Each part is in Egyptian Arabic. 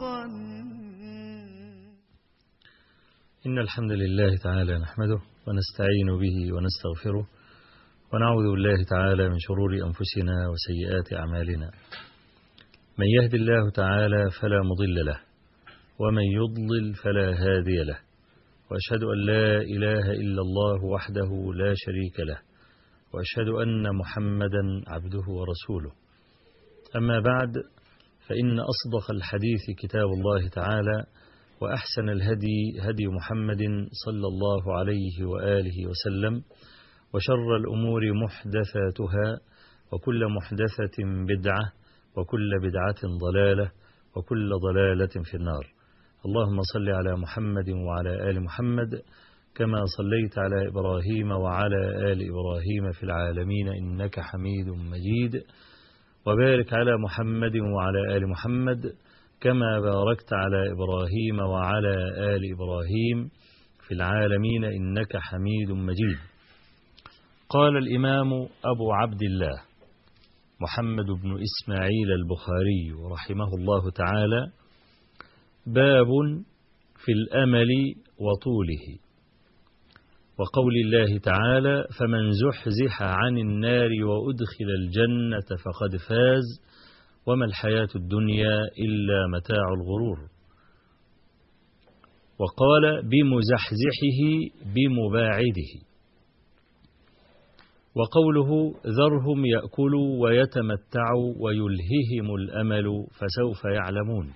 حقا إن الحمد لله تعالى نحمده ونستعين به ونستغفره ونعوذ بالله تعالى من شرور أنفسنا وسيئات أعمالنا من يهد الله تعالى فلا مضل له ومن يضلل فلا هادي له وأشهد أن لا إله إلا الله وحده لا شريك له وأشهد أن محمدا عبده ورسوله أما بعد فإن أصدق الحديث كتاب الله تعالى وأحسن الهدي هدي محمد صلى الله عليه وآله وسلم وشر الأمور محدثاتها وكل محدثة بدعة وكل بدعة ضلالة وكل ضلالة في النار اللهم صل على محمد وعلى آل محمد كما صليت على إبراهيم وعلى آل إبراهيم في العالمين إنك حميد مجيد وبارك على محمد وعلى آل محمد كما باركت على إبراهيم وعلى آل إبراهيم في العالمين إنك حميد مجيد قال الإمام أبو عبد الله محمد بن إسماعيل البخاري رحمه الله تعالى باب في الأمل وطوله وقول الله تعالى فمن زحزح عن النار وأدخل الجنة فقد فاز وما الحياة الدنيا إلا متاع الغرور وقال بمزحزحه بمباعده وقوله ذرهم يأكلوا ويتمتعوا ويلههم الأمل فسوف يعلمون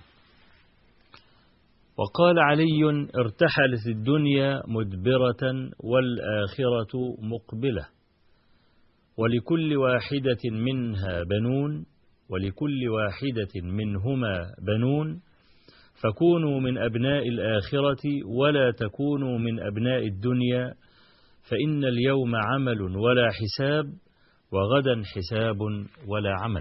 وقال علي ارتحلت الدنيا مدبرة والآخرة مقبلة ولكل واحدة منها بنون ولكل واحدة منهما بنون فكونوا من أبناء الآخرة ولا تكونوا من أبناء الدنيا فإن اليوم عمل ولا حساب وغدا حساب ولا عمل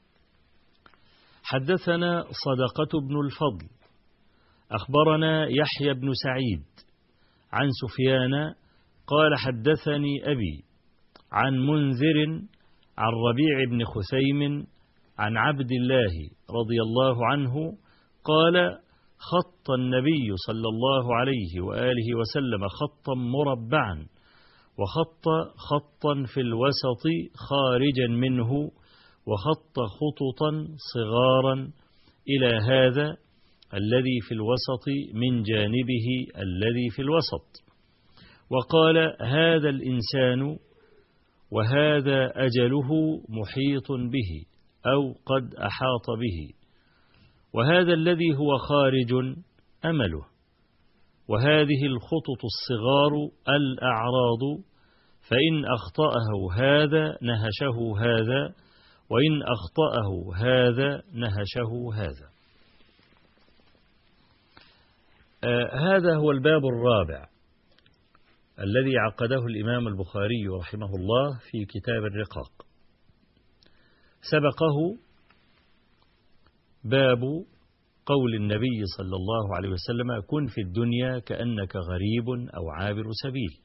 حدثنا صدقة بن الفضل أخبرنا يحيى بن سعيد عن سفيان قال حدثني أبي عن منذر عن ربيع بن خثيم عن عبد الله رضي الله عنه قال خط النبي صلى الله عليه وآله وسلم خطا مربعا وخط خطا في الوسط خارجا منه وخط خططا صغارا إلى هذا الذي في الوسط من جانبه الذي في الوسط وقال هذا الإنسان وهذا أجله محيط به أو قد أحاط به وهذا الذي هو خارج أمله وهذه الخطط الصغار الأعراض فإن أخطأه هذا نهشه هذا وإن أخطأه هذا نهشه هذا آه هذا هو الباب الرابع الذي عقده الإمام البخاري رحمه الله في كتاب الرقاق سبقه باب قول النبي صلى الله عليه وسلم كن في الدنيا كأنك غريب أو عابر سبيل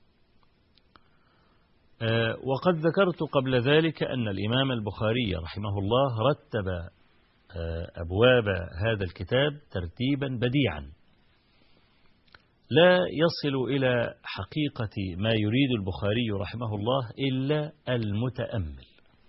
أه وقد ذكرت قبل ذلك أن الإمام البخاري رحمه الله رتب أه أبواب هذا الكتاب ترتيبا بديعا لا يصل إلى حقيقة ما يريد البخاري رحمه الله إلا المتأمل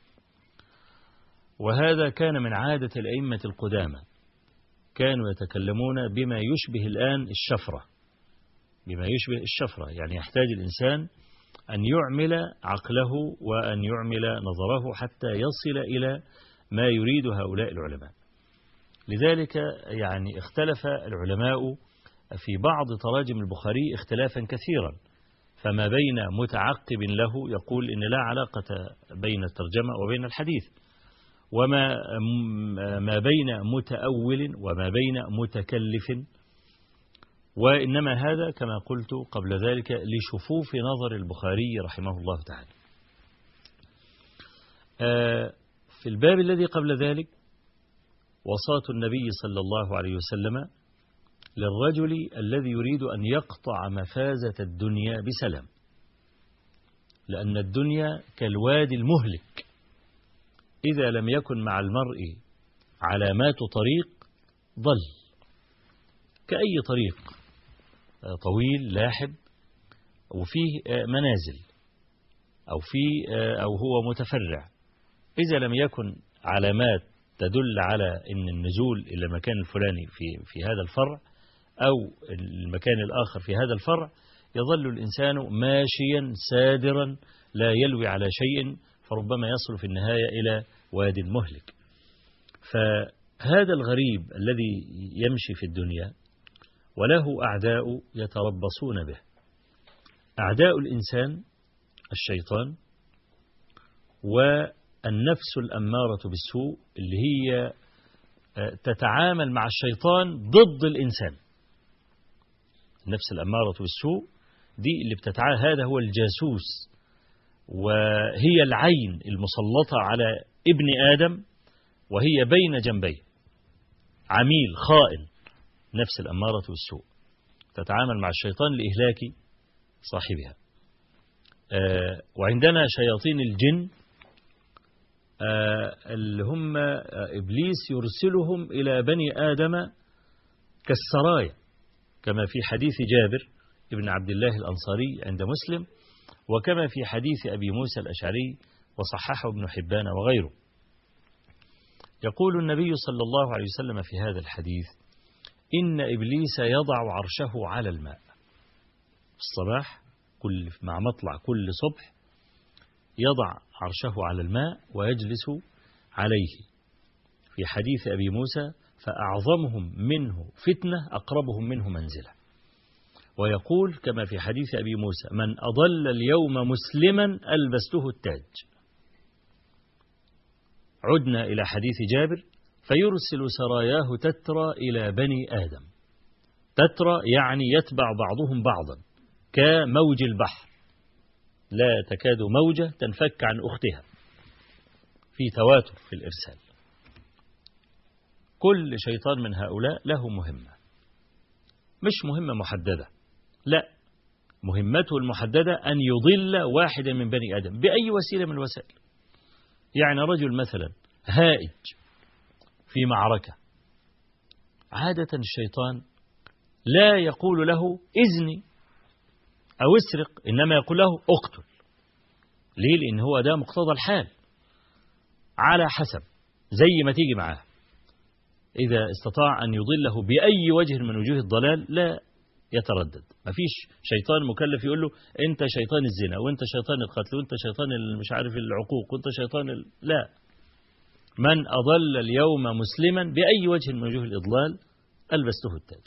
وهذا كان من عادة الأئمة القدامى كانوا يتكلمون بما يشبه الآن الشفرة بما يشبه الشفرة يعني يحتاج الإنسان أن يعمل عقله وأن يعمل نظره حتى يصل إلى ما يريد هؤلاء العلماء لذلك يعني اختلف العلماء في بعض تراجم البخاري اختلافا كثيرا فما بين متعقب له يقول إن لا علاقة بين الترجمة وبين الحديث وما ما بين متأول وما بين متكلف وإنما هذا كما قلت قبل ذلك لشفوف نظر البخاري رحمه الله تعالى في الباب الذي قبل ذلك وصاة النبي صلى الله عليه وسلم للرجل الذي يريد أن يقطع مفازة الدنيا بسلام لأن الدنيا كالوادي المهلك إذا لم يكن مع المرء علامات طريق ضل كأي طريق طويل لاحب وفيه منازل أو في أو هو متفرع إذا لم يكن علامات تدل على أن النزول إلى المكان الفلاني في في هذا الفرع أو المكان الآخر في هذا الفرع يظل الإنسان ماشيا سادرا لا يلوي على شيء فربما يصل في النهاية إلى واد مهلك فهذا الغريب الذي يمشي في الدنيا وله أعداء يتربصون به أعداء الإنسان الشيطان والنفس الأمارة بالسوء اللي هي تتعامل مع الشيطان ضد الإنسان النفس الأمارة بالسوء دي اللي بتتعامل هذا هو الجاسوس وهي العين المسلطة على ابن آدم وهي بين جنبيه عميل خائن نفس الأمارة بالسوء تتعامل مع الشيطان لإهلاك صاحبها آه وعندنا شياطين الجن آه اللي هم آه إبليس يرسلهم إلى بني آدم كالسرايا كما في حديث جابر ابن عبد الله الأنصاري عند مسلم وكما في حديث أبي موسى الأشعري وصححه ابن حبان وغيره يقول النبي صلى الله عليه وسلم في هذا الحديث إن إبليس يضع عرشه على الماء الصباح كل مع مطلع كل صبح يضع عرشه على الماء ويجلس عليه في حديث أبي موسى فأعظمهم منه فتنة أقربهم منه منزلة ويقول كما في حديث أبي موسى من أضل اليوم مسلما ألبسته التاج عدنا إلى حديث جابر فيرسل سراياه تترى إلى بني آدم تترى يعني يتبع بعضهم بعضا كموج البحر لا تكاد موجة تنفك عن أختها في تواتر في الإرسال كل شيطان من هؤلاء له مهمة مش مهمة محددة لا مهمته المحددة أن يضل واحدا من بني آدم بأي وسيلة من الوسائل يعني رجل مثلا هائج في معركة عادة الشيطان لا يقول له إذني أو اسرق إنما يقول له اقتل ليه لأن هو ده مقتضى الحال على حسب زي ما تيجي معاه إذا استطاع أن يضله بأي وجه من وجوه الضلال لا يتردد ما فيش شيطان مكلف يقول له أنت شيطان الزنا وأنت شيطان القتل وأنت شيطان مش عارف العقوق وأنت شيطان ال... لا من أضل اليوم مسلما بأي وجه من وجوه الإضلال ألبسته التاج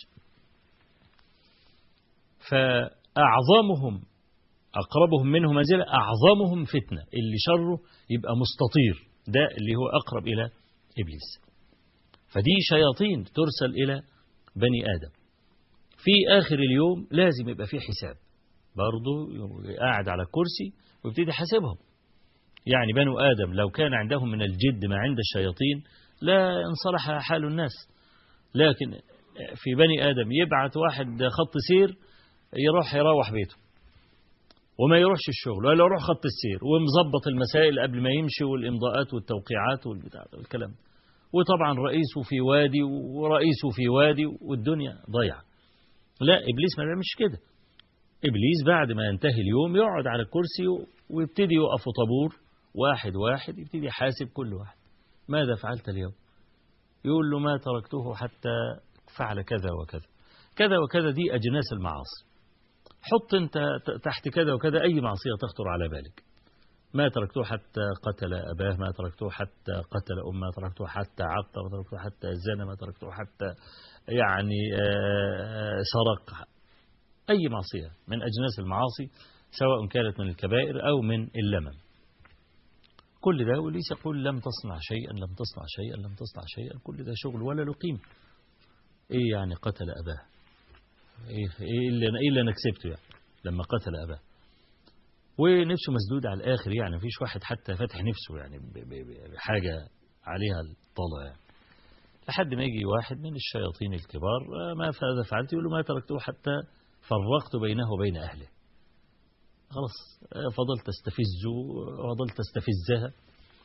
فأعظمهم أقربهم منه منزلة أعظمهم فتنة اللي شره يبقى مستطير ده اللي هو أقرب إلى إبليس فدي شياطين ترسل إلى بني آدم في آخر اليوم لازم يبقى في حساب برضه قاعد على الكرسي ويبتدي حاسبهم يعني بنو آدم لو كان عندهم من الجد ما عند الشياطين لا انصلح حال الناس لكن في بني آدم يبعت واحد خط سير يروح يروح بيته وما يروحش الشغل ولا يروح خط السير ومظبط المسائل قبل ما يمشي والإمضاءات والتوقيعات والبتاع والكلام وطبعا رئيسه في وادي ورئيسه في وادي والدنيا ضيعة لا إبليس ما بيعملش كده إبليس بعد ما ينتهي اليوم يقعد على الكرسي ويبتدي يقف طابور واحد واحد يبتدي يحاسب كل واحد ماذا فعلت اليوم يقول له ما تركته حتى فعل كذا وكذا كذا وكذا دي أجناس المعاصي حط أنت تحت كذا وكذا أي معصية تخطر على بالك ما تركته حتى قتل أباه ما تركته حتى قتل أمه ما تركته حتى عق ما تركته حتى زنى ما تركته حتى يعني سرق أي معصية من أجناس المعاصي سواء كانت من الكبائر أو من اللمم كل ده وليس يقول لم تصنع شيئا لم تصنع شيئا لم تصنع شيئا كل ده شغل ولا له قيمة إيه يعني قتل أباه إيه, إيه, اللي أنا إيه اللي أنا كسبته يعني لما قتل أباه ونفسه مسدود على الآخر يعني مفيش واحد حتى فاتح نفسه يعني بحاجة عليها الطلع يعني لحد ما يجي واحد من الشياطين الكبار ما هذا فعلت يقول له ما تركته حتى فرقت بينه وبين أهله خلاص فضلت تستفزه وفضلت تستفزها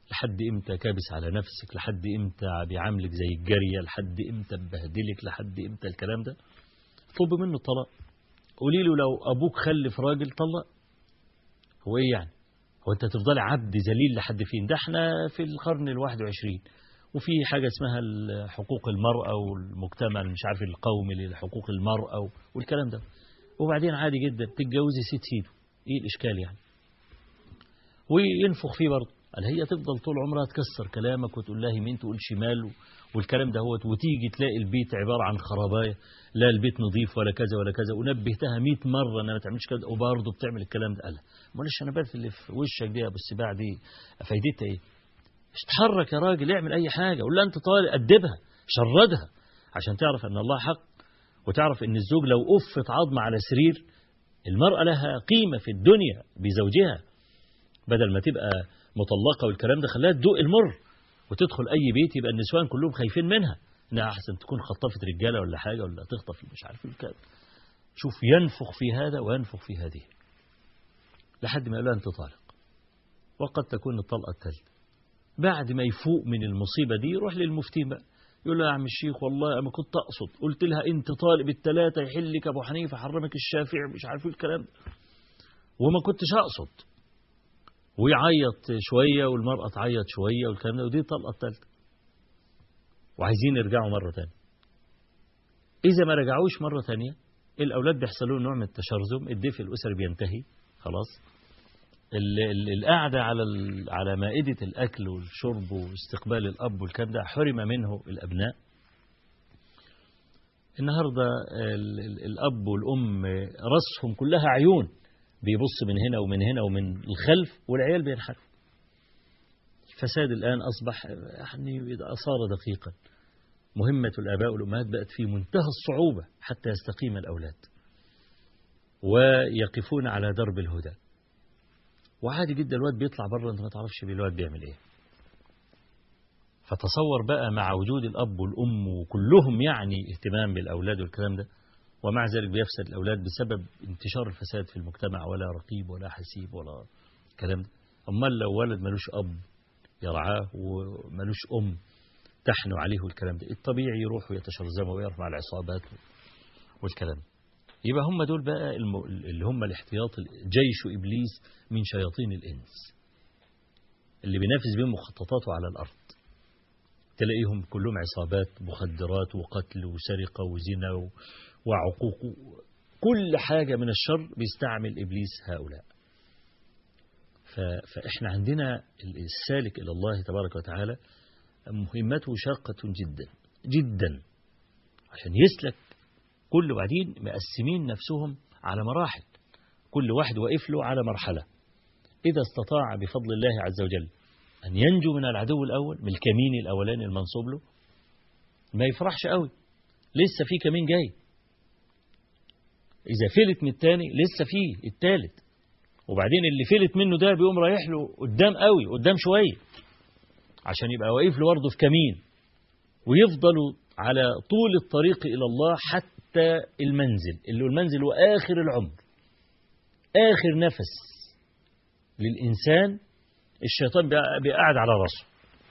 لحد إمتى كابس على نفسك لحد إمتى بيعاملك زي الجارية لحد إمتى ببهدلك لحد إمتى الكلام ده طلب منه الطلاق قولي له لو أبوك خلف راجل طلق هو إيه يعني هو أنت تفضلي عبد ذليل لحد فين ده احنا في القرن الواحد وعشرين وفي حاجة اسمها حقوق المرأة والمجتمع مش عارف القومي لحقوق المرأة والكلام ده وبعدين عادي جدا تتجوزي ست سيده ايه الاشكال يعني وينفخ فيه برضه قال هي تفضل طول عمرها تكسر كلامك وتقول لها يمين تقول شمال والكلام ده هو وتيجي تلاقي البيت عبارة عن خرابايه لا البيت نظيف ولا كذا ولا كذا ونبهتها 100 مرة انها ما تعملش كذا وبرضه بتعمل الكلام ده قال معلش انا بات اللي في وشك دي يا ابو السباع دي فايدتها ايه؟ اتحرك يا راجل اعمل اي حاجة قول لها انت طالب ادبها شردها عشان تعرف ان الله حق وتعرف ان الزوج لو أفت عظمة على سرير المرأة لها قيمة في الدنيا بزوجها بدل ما تبقى مطلقة والكلام ده خلاها تدوق المر وتدخل أي بيت يبقى النسوان كلهم خايفين منها إنها أحسن تكون خطفت رجالة ولا حاجة ولا تخطف مش عارف الكلام شوف ينفخ في هذا وينفخ في هذه لحد ما يقول أنت طالق وقد تكون الطلقة الثالثة بعد ما يفوق من المصيبة دي يروح للمفتي بقى يقول له يا عم الشيخ والله أنا كنت أقصد قلت لها أنت طالب الثلاثة يحلك أبو حنيفة حرمك الشافعي مش عارف الكلام وما كنتش أقصد ويعيط شوية والمرأة تعيط شوية والكلام ده ودي الطلقة الثالثة وعايزين يرجعوا مرة تانية إذا ما رجعوش مرة تانية الأولاد بيحصل لهم نوع من التشرذم الدفء الأسري بينتهي خلاص القعدة على على مائدة الأكل والشرب واستقبال الأب والكلام ده حرم منه الأبناء النهاردة الأب والأم رأسهم كلها عيون بيبص من هنا ومن هنا ومن الخلف والعيال بينحرفوا الفساد الآن أصبح يعني صار دقيقا مهمة الآباء والأمهات بقت في منتهى الصعوبة حتى يستقيم الأولاد ويقفون على درب الهدى وعادي جدا الواد بيطلع بره انت ما تعرفش الواد بيعمل ايه فتصور بقى مع وجود الأب والأم وكلهم يعني اهتمام بالأولاد والكلام ده ومع ذلك بيفسد الأولاد بسبب انتشار الفساد في المجتمع ولا رقيب ولا حسيب ولا كلام ده أمال لو ولد ملوش أب يرعاه وملوش أم تحنو عليه والكلام ده الطبيعي يروح ويتشرذم ويرفع العصابات والكلام يبقى هم دول بقى اللي هم الاحتياط جيش إبليس من شياطين الإنس اللي بينافس بهم مخططاته على الأرض تلاقيهم كلهم عصابات مخدرات وقتل وسرقة وزنا وعقوق كل حاجة من الشر بيستعمل إبليس هؤلاء فإحنا عندنا السالك إلى الله تبارك وتعالى مهمته شاقة جدا جدا عشان يسلك كل وبعدين مقسمين نفسهم على مراحل كل واحد واقف له على مرحلة إذا استطاع بفضل الله عز وجل أن ينجو من العدو الأول من الكمين الأولاني المنصوب له ما يفرحش قوي لسه في كمين جاي إذا فلت من الثاني لسه فيه الثالث وبعدين اللي فلت منه ده بيقوم رايح له قدام قوي قدام شوية عشان يبقى واقف له برضه في كمين ويفضلوا على طول الطريق إلى الله حتى المنزل اللي هو المنزل هو آخر العمر آخر نفس للإنسان الشيطان بيقعد على رأسه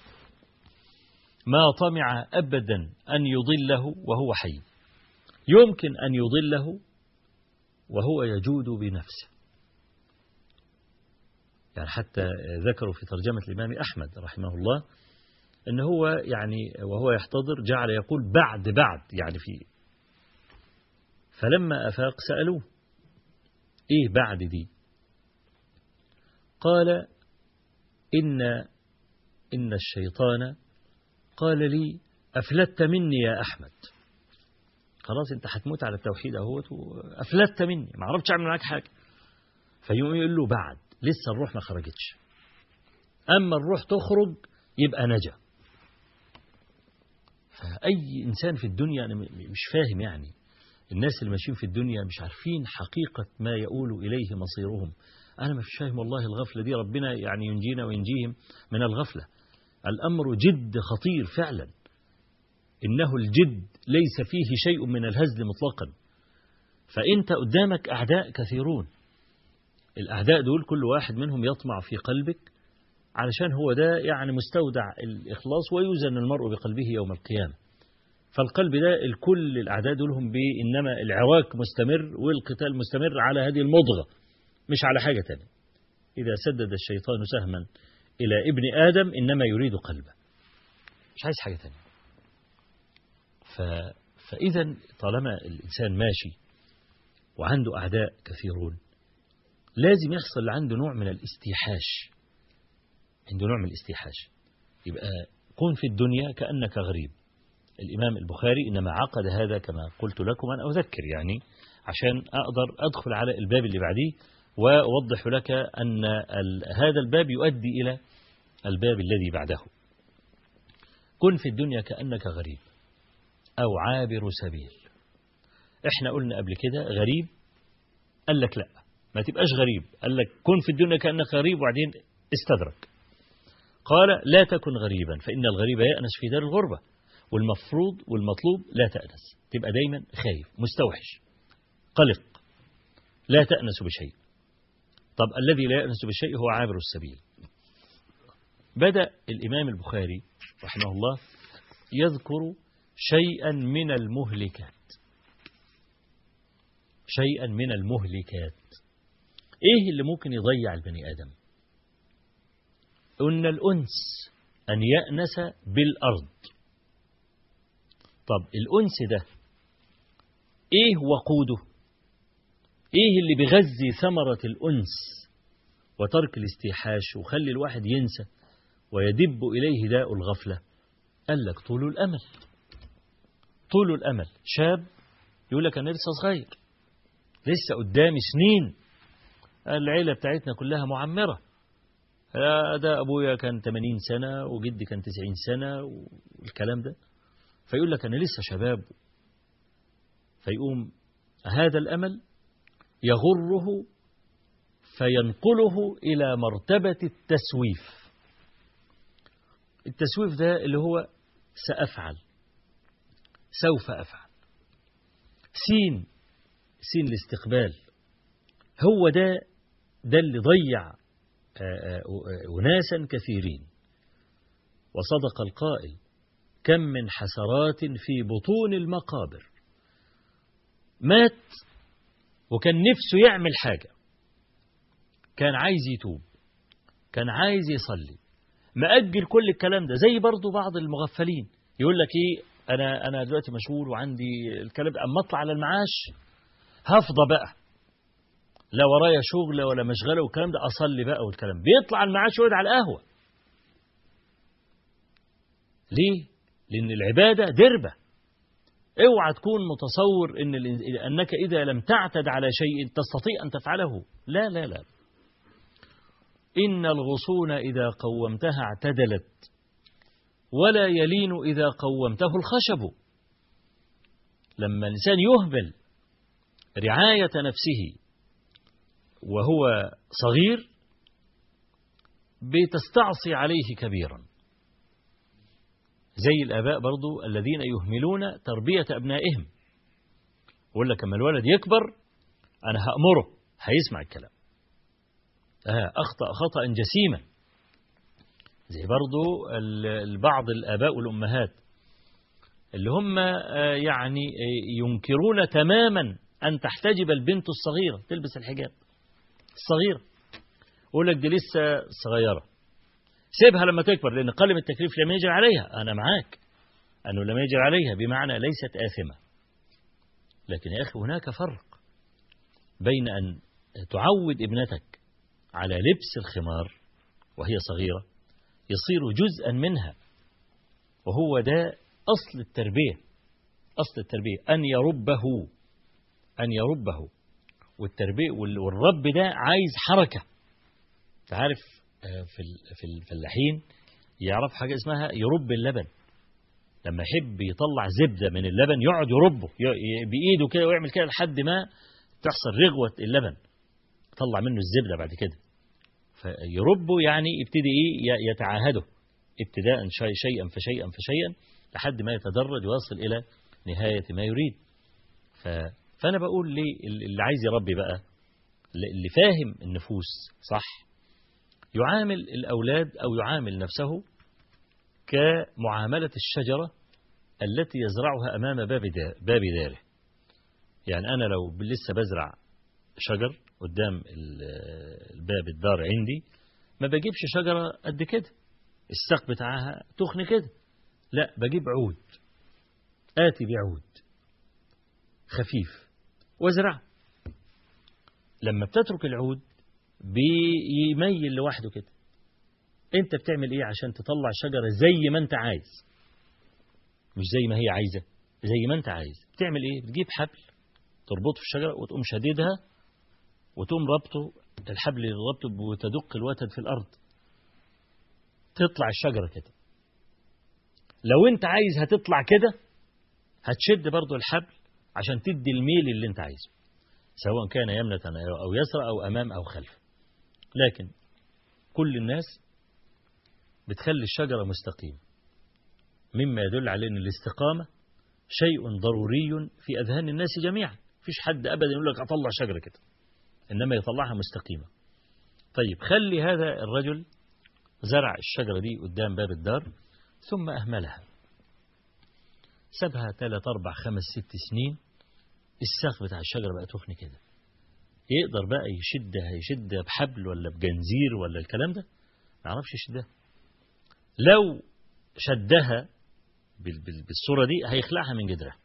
ما طمع أبدا أن يضله وهو حي يمكن أن يضله وهو يجود بنفسه يعني حتى ذكروا في ترجمة الإمام أحمد رحمه الله أن هو يعني وهو يحتضر جعل يقول بعد بعد يعني في فلما أفاق سألوه إيه بعد دي قال إن إن الشيطان قال لي أفلت مني يا أحمد خلاص أنت هتموت على التوحيد أهوت وأفلت مني ما عرفتش أعمل معاك حاجة فيقوم يقول له بعد لسه الروح ما خرجتش أما الروح تخرج يبقى نجا فأي إنسان في الدنيا أنا مش فاهم يعني الناس اللي ماشيين في الدنيا مش عارفين حقيقة ما يؤول إليه مصيرهم أنا مش فاهم والله الغفلة دي ربنا يعني ينجينا وينجيهم من الغفلة الأمر جد خطير فعلا إنه الجد ليس فيه شيء من الهزل مطلقا فأنت قدامك أعداء كثيرون الأعداء دول كل واحد منهم يطمع في قلبك علشان هو ده يعني مستودع الإخلاص ويوزن المرء بقلبه يوم القيامة فالقلب ده الكل الأعداء دولهم بإنما العراك مستمر والقتال مستمر على هذه المضغة مش على حاجة تانية إذا سدد الشيطان سهما إلى ابن آدم إنما يريد قلبه مش عايز حاجة تانية ف... فإذا طالما الإنسان ماشي وعنده أعداء كثيرون لازم يحصل عنده نوع من الاستيحاش عنده نوع من الاستيحاش يبقى كن في الدنيا كأنك غريب الإمام البخاري إنما عقد هذا كما قلت لكم أن أذكر يعني عشان أقدر أدخل على الباب اللي بعديه وأوضح لك أن هذا الباب يؤدي إلى الباب الذي بعده كن في الدنيا كأنك غريب أو عابر سبيل احنا قلنا قبل كده غريب قال لك لا ما تبقاش غريب قال لك كن في الدنيا كأنك غريب وبعدين استدرك قال لا تكن غريبا فإن الغريب يأنس في دار الغربة والمفروض والمطلوب لا تأنس تبقى دايما خايف مستوحش قلق لا تأنس بشيء طب الذي لا يأنس بشيء هو عابر السبيل بدأ الإمام البخاري رحمه الله يذكر شيئا من المهلكات شيئا من المهلكات ايه اللي ممكن يضيع البني آدم قلنا الأنس أن يأنس بالأرض طب الأنس ده ايه وقوده ايه اللي بيغذي ثمرة الأنس وترك الاستيحاش وخلي الواحد ينسى ويدب إليه داء الغفلة قال لك طول الأمل طول الأمل شاب يقول لك أنا لسه صغير لسه قدامي سنين العيلة بتاعتنا كلها معمرة ده أبويا كان 80 سنة وجدي كان 90 سنة والكلام ده فيقول لك أنا لسه شباب فيقوم هذا الأمل يغره فينقله إلى مرتبة التسويف التسويف ده اللي هو سأفعل سوف أفعل سين سين الاستقبال هو ده ده اللي ضيع أناسا كثيرين وصدق القائل كم من حسرات في بطون المقابر مات وكان نفسه يعمل حاجة كان عايز يتوب كان عايز يصلي مأجل كل الكلام ده زي برضو بعض المغفلين يقول لك ايه انا انا دلوقتي مشغول وعندي الكلام اما اطلع على المعاش هفضى بقى لا ورايا شغل ولا مشغله والكلام ده اصلي بقى والكلام بيطلع على المعاش ويقعد على القهوه ليه لان العباده دربه اوعى تكون متصور ان انك اذا لم تعتد على شيء تستطيع ان تفعله لا لا لا ان الغصون اذا قومتها اعتدلت ولا يلين اذا قومته الخشب لما الانسان يهمل رعايه نفسه وهو صغير بتستعصي عليه كبيرا زي الآباء برضو الذين يهملون تربية أبنائهم يقول لك لما الولد يكبر أنا هأمره هيسمع الكلام آه أخطأ خطأ جسيما زي برضو بعض الآباء والأمهات اللي هم يعني ينكرون تماما أن تحتجب البنت الصغيرة تلبس الحجاب الصغيرة يقول لك دي لسه صغيرة سيبها لما تكبر لأن قلم التكليف لم يجر عليها أنا معاك أنه لم يجر عليها بمعنى ليست آثمة لكن يا أخي هناك فرق بين أن تعود ابنتك على لبس الخمار وهي صغيرة يصير جزءا منها وهو ده أصل التربية أصل التربية أن يربه أن يربه والتربية والرب ده عايز حركة تعرف في في الفلاحين يعرف حاجة اسمها يرب اللبن لما يحب يطلع زبدة من اللبن يقعد يربه بإيده كده ويعمل كده لحد ما تحصل رغوة اللبن يطلع منه الزبدة بعد كده فيربه يعني يبتدي إيه يتعاهده ابتداء شيء شيئا فشيئا فشيئا لحد ما يتدرج ويصل إلى نهاية ما يريد ف فأنا بقول ليه اللي عايز يربي بقى اللي فاهم النفوس صح يعامل الأولاد أو يعامل نفسه كمعاملة الشجرة التي يزرعها أمام باب باب داره يعني أنا لو لسه بزرع شجر قدام الباب الدار عندي ما بجيبش شجرة قد كده الساق بتاعها تخن كده لا بجيب عود آتي بعود خفيف وازرع لما بتترك العود بيميل لوحده كده انت بتعمل ايه عشان تطلع شجرة زي ما انت عايز مش زي ما هي عايزة زي ما انت عايز بتعمل ايه بتجيب حبل تربطه في الشجرة وتقوم شديدها وتقوم ربطه الحبل اللي ربطه وتدق الوتد في الأرض تطلع الشجرة كده لو انت عايز هتطلع كده هتشد برضو الحبل عشان تدي الميل اللي انت عايزه سواء كان يمنة أو يسرى أو أمام أو خلف لكن كل الناس بتخلي الشجرة مستقيمة مما يدل على أن الاستقامة شيء ضروري في أذهان الناس جميعا فيش حد أبدا يقول لك أطلع شجرة كده إنما يطلعها مستقيمة طيب خلي هذا الرجل زرع الشجرة دي قدام باب الدار ثم أهملها سابها ثلاث أربع خمس ست سنين الساق بتاع الشجرة بقى تخن كده يقدر بقى يشدها يشدها بحبل ولا بجنزير ولا الكلام ده ما يعرفش يشدها لو شدها بالصورة دي هيخلعها من جدرها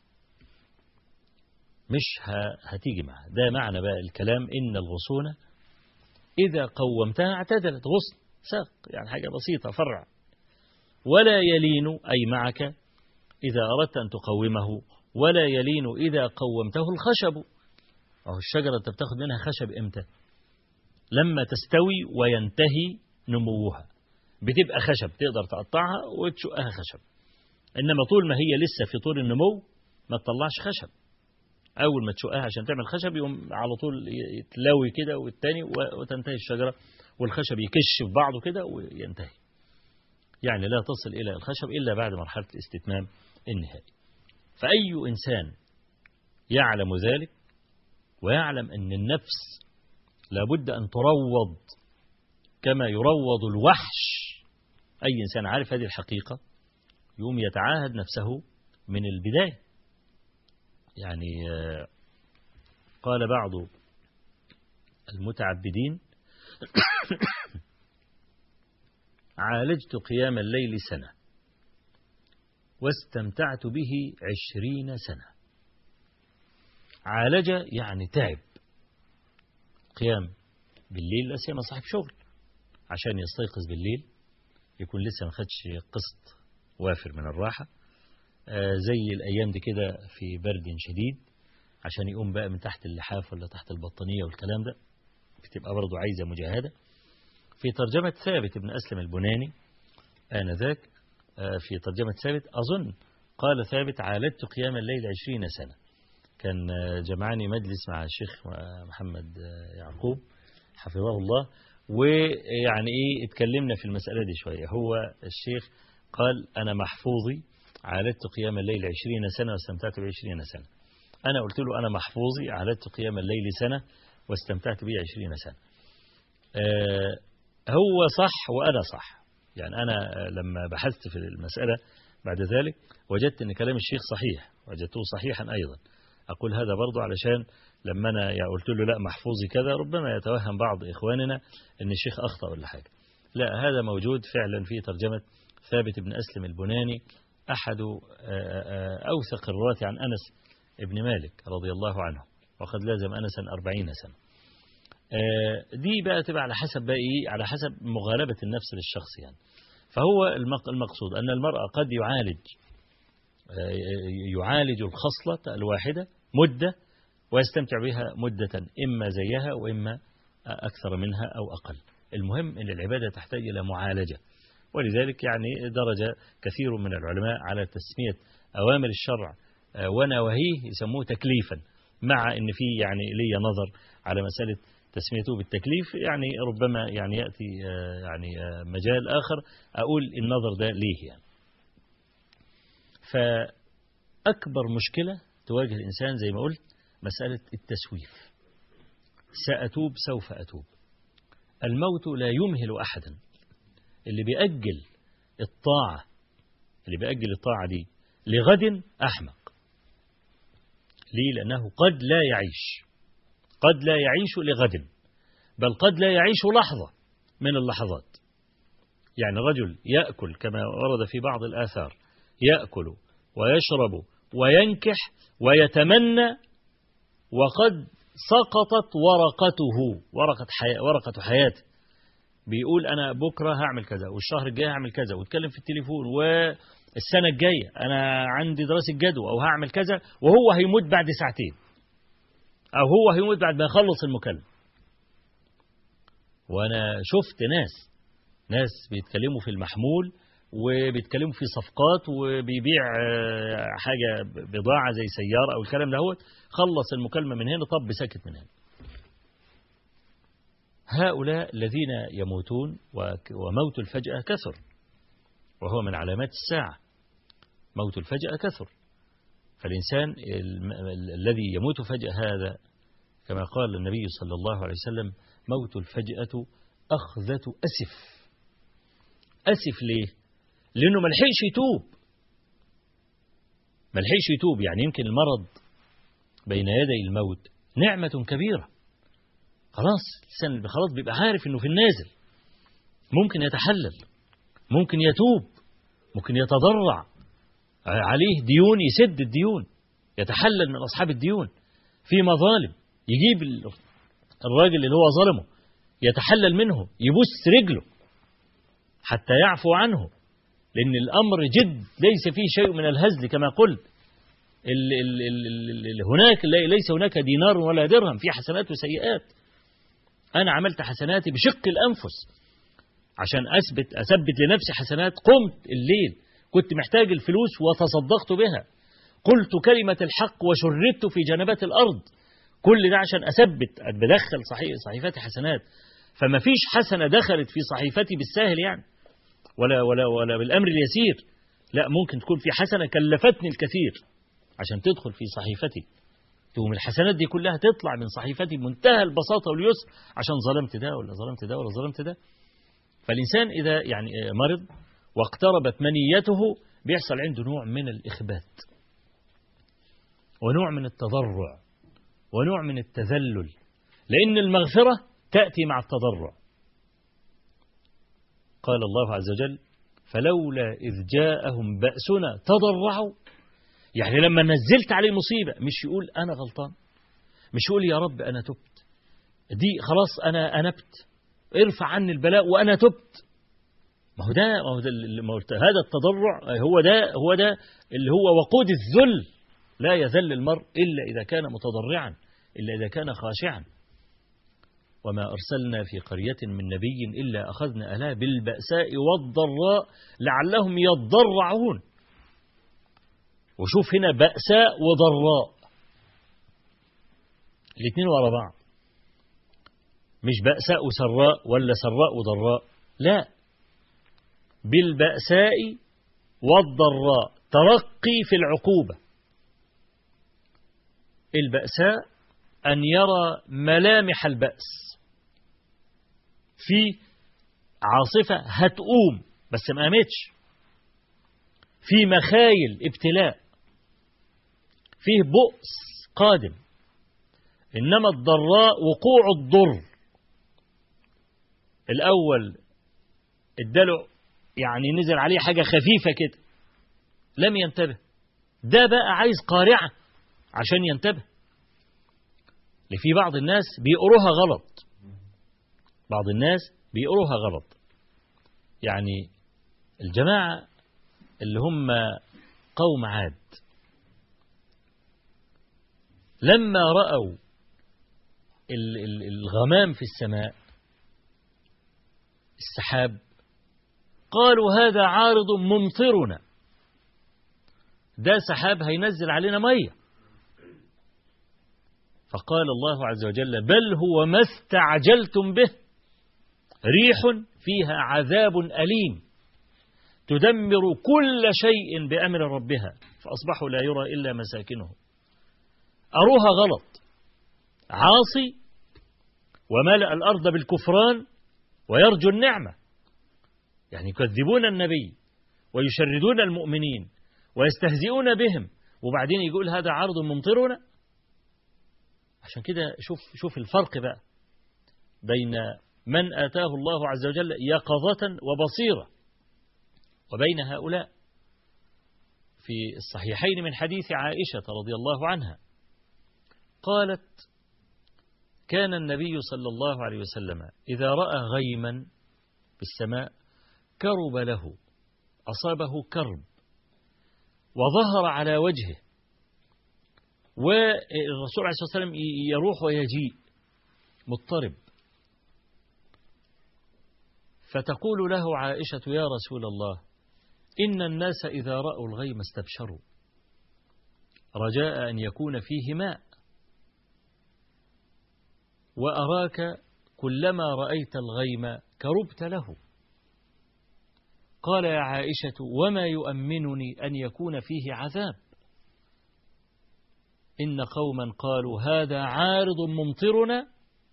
مش هتيجي معها ده معنى بقى الكلام إن الغصون إذا قومتها اعتدلت غصن ساق يعني حاجة بسيطة فرع ولا يلين أي معك إذا أردت أن تقومه ولا يلين إذا قومته الخشب أو الشجرة أنت بتاخد منها خشب إمتى لما تستوي وينتهي نموها بتبقى خشب تقدر تقطعها وتشقها خشب إنما طول ما هي لسه في طول النمو ما تطلعش خشب أول ما تشقها عشان تعمل خشب يقوم على طول يتلوي كده والتاني وتنتهي الشجرة والخشب يكش في بعضه كده وينتهي يعني لا تصل إلى الخشب إلا بعد مرحلة الاستتمام النهائي فأي إنسان يعلم ذلك ويعلم أن النفس لابد أن تروض كما يروض الوحش أي إنسان عارف هذه الحقيقة يوم يتعاهد نفسه من البداية يعني قال بعض المتعبدين عالجت قيام الليل سنة واستمتعت به عشرين سنة عالج يعني تعب قيام بالليل لا سيما صاحب شغل عشان يستيقظ بالليل يكون لسه ما خدش قسط وافر من الراحة آه زي الأيام دي كده في برد شديد عشان يقوم بقى من تحت اللحاف ولا تحت البطانية والكلام ده بتبقى برضه عايزة مجاهدة في ترجمة ثابت بن أسلم البناني آنذاك في ترجمة ثابت أظن قال ثابت عالجت قيام الليل عشرين سنة كان جمعني مجلس مع الشيخ محمد يعقوب حفظه الله ويعني إيه اتكلمنا في المسألة دي شوية هو الشيخ قال أنا محفوظي عالجت قيام الليل عشرين سنة واستمتعت بعشرين سنة أنا قلت له أنا محفوظي عالجت قيام الليل سنة واستمتعت به عشرين سنة آه هو صح وأنا صح يعني أنا لما بحثت في المسألة بعد ذلك وجدت أن كلام الشيخ صحيح وجدته صحيحا أيضا أقول هذا برضو علشان لما أنا يعني قلت له لا محفوظي كذا ربما يتوهم بعض إخواننا أن الشيخ أخطأ ولا حاجة لا هذا موجود فعلا في ترجمة ثابت بن أسلم البناني أحد أوثق الرواة عن أنس ابن مالك رضي الله عنه وقد لازم أنسا أربعين سنة دي بقى تبقى على حسب بقى إيه على حسب مغالبة النفس للشخص يعني فهو المقصود أن المرأة قد يعالج يعالج الخصلة الواحدة مدة ويستمتع بها مدة إما زيها وإما أكثر منها أو أقل المهم أن العبادة تحتاج إلى معالجة ولذلك يعني درج كثير من العلماء على تسمية أوامر الشرع ونواهيه يسموه تكليفا مع أن في يعني لي نظر على مسألة تسميته بالتكليف يعني ربما يعني يأتي يعني مجال آخر أقول النظر ده ليه يعني فأكبر مشكلة تواجه الإنسان زي ما قلت مسألة التسويف سأتوب سوف أتوب الموت لا يمهل أحدا اللي بيأجل الطاعة اللي بيأجل الطاعة دي لغد أحمق ليه لأنه قد لا يعيش قد لا يعيش لغد بل قد لا يعيش لحظة من اللحظات يعني رجل يأكل كما ورد في بعض الآثار يأكل ويشرب وينكح ويتمنى وقد سقطت ورقته ورقة, حي... ورقة حياته بيقول أنا بكرة هعمل كذا والشهر الجاي هعمل كذا واتكلم في التليفون والسنة الجاية أنا عندي دراسة جدوى أو هعمل كذا وهو هيموت بعد ساعتين أو هو هيموت بعد ما يخلص المكالمة وأنا شفت ناس ناس بيتكلموا في المحمول وبيتكلموا في صفقات وبيبيع حاجة بضاعة زي سيارة أو الكلام دهوت خلص المكالمة من هنا طب سكت من هنا هؤلاء الذين يموتون وموت الفجأة كثر وهو من علامات الساعة موت الفجأة كثر فالإنسان الذي يموت فجأة هذا كما قال النبي صلى الله عليه وسلم موت الفجأة أخذة أسف أسف ليه لأنه ملحقش يتوب ملحقش يتوب يعني يمكن المرض بين يدي الموت نعمة كبيرة خلاص الإنسان خلاص بيبقى عارف إنه في النازل ممكن يتحلل ممكن يتوب ممكن يتضرع عليه ديون يسد الديون يتحلل من أصحاب الديون في مظالم يجيب الراجل اللي هو ظلمه يتحلل منه يبص رجله حتى يعفو عنه لأن الأمر جد ليس فيه شيء من الهزل كما قلت ال ال ال ال هناك ليس هناك دينار ولا درهم في حسنات وسيئات أنا عملت حسناتي بشق الأنفس عشان أثبت أثبت لنفسي حسنات قمت الليل كنت محتاج الفلوس وتصدقت بها قلت كلمة الحق وشردت في جنبات الأرض كل ده عشان أثبت بدخل صحيح صحيفتي حسنات فما فيش حسنة دخلت في صحيفتي بالساهل يعني ولا ولا ولا بالأمر اليسير لا ممكن تكون في حسنة كلفتني الكثير عشان تدخل في صحيفتي تقوم الحسنات دي كلها تطلع من صحيفتي بمنتهى البساطة واليسر عشان ظلمت ده ولا ظلمت ده ولا ظلمت ده فالإنسان إذا يعني مرض واقتربت منيته بيحصل عنده نوع من الإخبات ونوع من التضرع ونوع من التذلل لأن المغفرة تأتي مع التضرع قال الله عز وجل فلولا إذ جاءهم بأسنا تضرعوا يعني لما نزلت عليه مصيبة مش يقول أنا غلطان مش يقول يا رب أنا تبت دي خلاص أنا أنبت ارفع عني البلاء وأنا تبت ما هو ده ما هو ده ما هو هذا التضرع هو ده هو ده اللي هو وقود الذل لا يذل المرء إلا إذا كان متضرعا إلا إذا كان خاشعا وما أرسلنا في قرية من نبي إلا أخذنا أهلها بالبأساء والضراء لعلهم يضرعون وشوف هنا بأساء وضراء الاثنين ورا بعض مش بأساء وسراء ولا سراء وضراء لا بالبأساء والضراء ترقي في العقوبة البأساء أن يرى ملامح البأس في عاصفة هتقوم بس ما قامتش في مخايل ابتلاء فيه بؤس قادم إنما الضراء وقوع الضر الأول اداله يعني نزل عليه حاجة خفيفة كده لم ينتبه ده بقى عايز قارعة عشان ينتبه في بعض الناس بيقروها غلط بعض الناس بيقروها غلط يعني الجماعة اللي هم قوم عاد لما رأوا الغمام في السماء السحاب قالوا هذا عارض ممطرنا ده سحاب هينزل علينا ميه فقال الله عز وجل بل هو ما استعجلتم به ريح فيها عذاب أليم تدمر كل شيء بأمر ربها فأصبحوا لا يرى إلا مساكنهم أروها غلط عاصي وملأ الأرض بالكفران ويرجو النعمة يعني يكذبون النبي ويشردون المؤمنين ويستهزئون بهم وبعدين يقول هذا عرض ممطرنا عشان كده شوف شوف الفرق بقى بين من آتاه الله عز وجل يقظة وبصيرة وبين هؤلاء في الصحيحين من حديث عائشة رضي الله عنها قالت كان النبي صلى الله عليه وسلم إذا رأى غيما في السماء كرب له أصابه كرب وظهر على وجهه والرسول عليه الصلاة والسلام يروح ويجيء مضطرب فتقول له عائشة يا رسول الله إن الناس إذا رأوا الغيم استبشروا رجاء أن يكون فيه ماء وأراك كلما رأيت الغيم كربت له قال يا عائشة وما يؤمنني أن يكون فيه عذاب إن قوما قالوا هذا عارض ممطرنا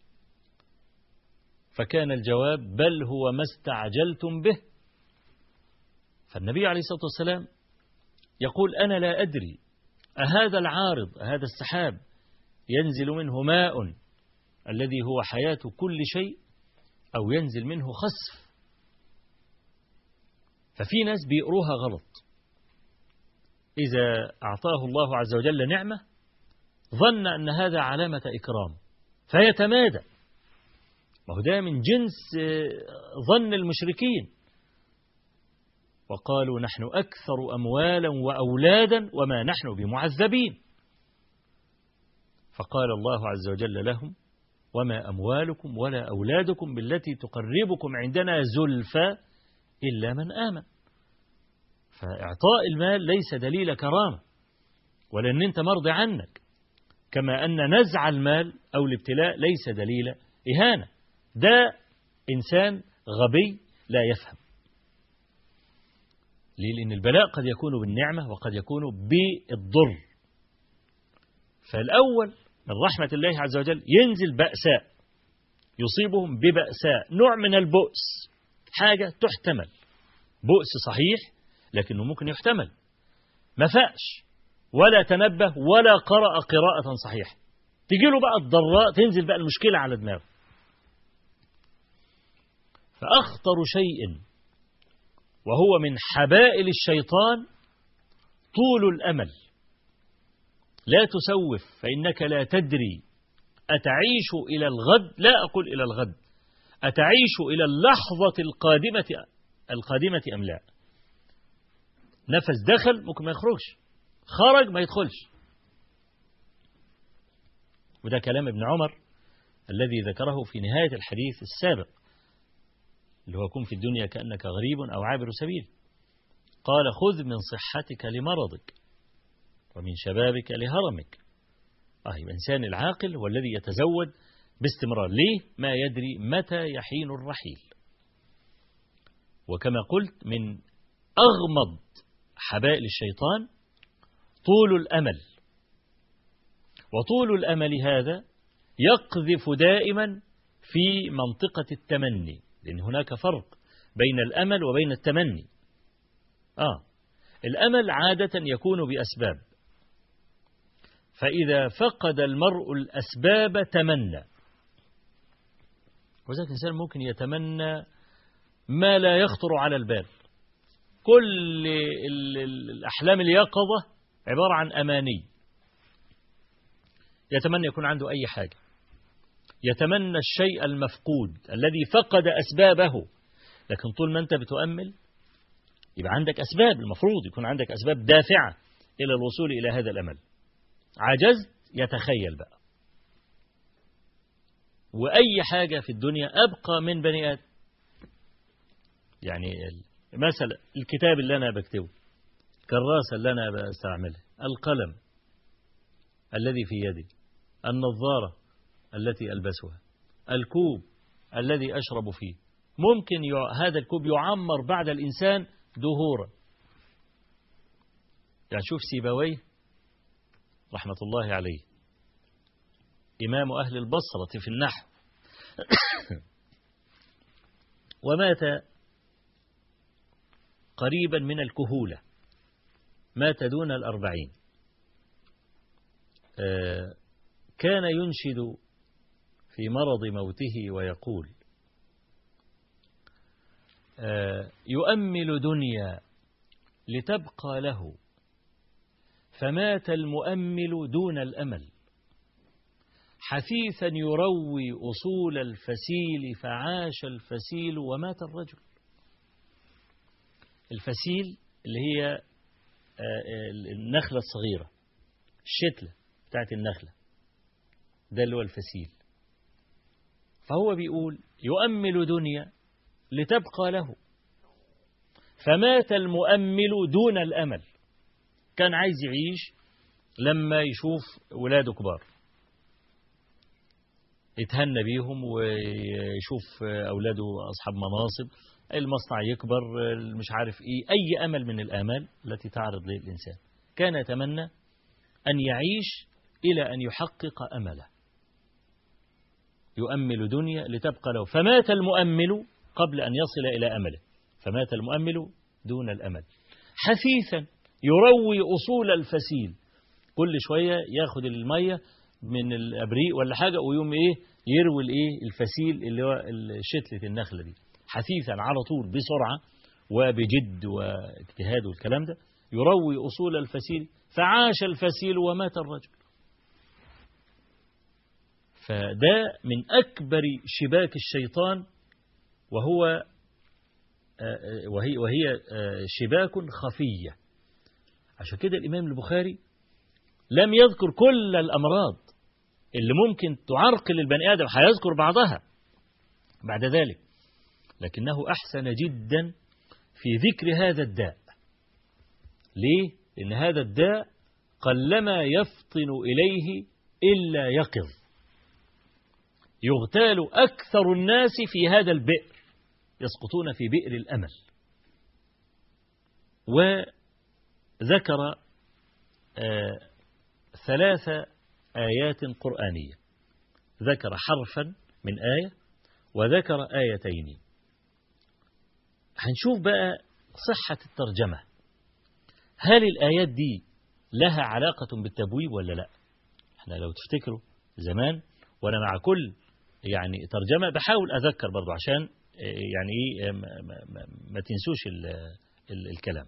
فكان الجواب بل هو ما استعجلتم به فالنبي عليه الصلاة والسلام يقول أنا لا أدري أهذا العارض هذا السحاب ينزل منه ماء الذي هو حياة كل شيء أو ينزل منه خسف ففي ناس بيقروها غلط إذا أعطاه الله عز وجل نعمة ظن أن هذا علامة إكرام فيتمادى وهو ده من جنس ظن المشركين وقالوا نحن أكثر أموالا وأولادا وما نحن بمعذبين فقال الله عز وجل لهم وما أموالكم ولا أولادكم بالتي تقربكم عندنا زلفى إلا من آمن فإعطاء المال ليس دليل كرامة ولأن أنت مرضي عنك كما أن نزع المال أو الابتلاء ليس دليل إهانة ده إنسان غبي لا يفهم ليه؟ لأن البلاء قد يكون بالنعمة وقد يكون بالضر فالأول من رحمة الله عز وجل ينزل بأساء يصيبهم ببأساء نوع من البؤس حاجة تحتمل بؤس صحيح لكنه ممكن يحتمل ما فاش ولا تنبه ولا قرأ قراءة صحيحة تجي له بقى الضراء تنزل بقى المشكلة على دماغه فأخطر شيء وهو من حبائل الشيطان طول الأمل لا تسوف فإنك لا تدري أتعيش إلى الغد لا أقول إلى الغد أتعيش إلى اللحظة القادمة القادمة أم لا نفس دخل ممكن ما يخرجش خرج ما يدخلش وده كلام ابن عمر الذي ذكره في نهاية الحديث السابق اللي هو كن في الدنيا كأنك غريب أو عابر سبيل قال خذ من صحتك لمرضك ومن شبابك لهرمك آه الإنسان العاقل هو الذي يتزود باستمرار ليه ما يدري متى يحين الرحيل وكما قلت من أغمض حبائل الشيطان طول الأمل وطول الأمل هذا يقذف دائما في منطقة التمني لأن هناك فرق بين الأمل وبين التمني آه الأمل عادة يكون بأسباب فإذا فقد المرء الأسباب تمنى وذلك الإنسان ممكن يتمنى ما لا يخطر على البال كل الأحلام اليقظة عبارة عن أماني يتمنى يكون عنده أي حاجة يتمنى الشيء المفقود الذي فقد أسبابه لكن طول ما أنت بتؤمل يبقى عندك أسباب المفروض يكون عندك أسباب دافعة إلى الوصول إلى هذا الأمل عجزت يتخيل بقى وأي حاجة في الدنيا أبقى من بني آدم يعني مثلا الكتاب اللي أنا بكتبه الكراسة اللي أنا بستعملها القلم الذي في يدي النظارة التي ألبسها الكوب الذي أشرب فيه ممكن هذا الكوب يعمر بعد الإنسان دهورا يعني شوف سيبويه رحمة الله عليه إمام أهل البصرة في النحو ومات قريبا من الكهولة مات دون الأربعين كان ينشد في مرض موته ويقول يؤمل دنيا لتبقى له فمات المؤمل دون الأمل حثيثا يروي أصول الفسيل فعاش الفسيل ومات الرجل الفسيل اللي هي النخلة الصغيرة الشتلة بتاعت النخلة ده اللي هو الفسيل فهو بيقول يؤمل دنيا لتبقى له فمات المؤمل دون الأمل كان عايز يعيش لما يشوف ولاده كبار يتهنى بيهم ويشوف أولاده أصحاب مناصب المصنع يكبر مش عارف إيه أي أمل من الآمال التي تعرض للإنسان كان يتمنى أن يعيش إلى أن يحقق أمله يؤمل دنيا لتبقى له فمات المؤمل قبل أن يصل إلى أمله فمات المؤمل دون الأمل حثيثا يروي أصول الفسيل كل شوية ياخد المية من الأبريق ولا حاجة ويوم إيه يروي الإيه الفسيل اللي هو شتلة النخلة دي حثيثا على طول بسرعة وبجد واجتهاد والكلام ده يروي أصول الفسيل فعاش الفسيل ومات الرجل فده من أكبر شباك الشيطان وهو وهي, وهي شباك خفية عشان كده الإمام البخاري لم يذكر كل الأمراض اللي ممكن تعرقل البني آدم هيذكر بعضها بعد ذلك لكنه أحسن جدا في ذكر هذا الداء ليه؟ لأن هذا الداء قلما يفطن إليه إلا يقظ يغتال أكثر الناس في هذا البئر يسقطون في بئر الأمل وذكر آه ثلاث آيات قرآنية ذكر حرفا من آية وذكر آيتين هنشوف بقى صحة الترجمة هل الآيات دي لها علاقة بالتبويب ولا لا احنا لو تفتكروا زمان وانا مع كل يعني ترجمة بحاول أذكر برضو عشان يعني ايه ما, ما, ما تنسوش ال ال الكلام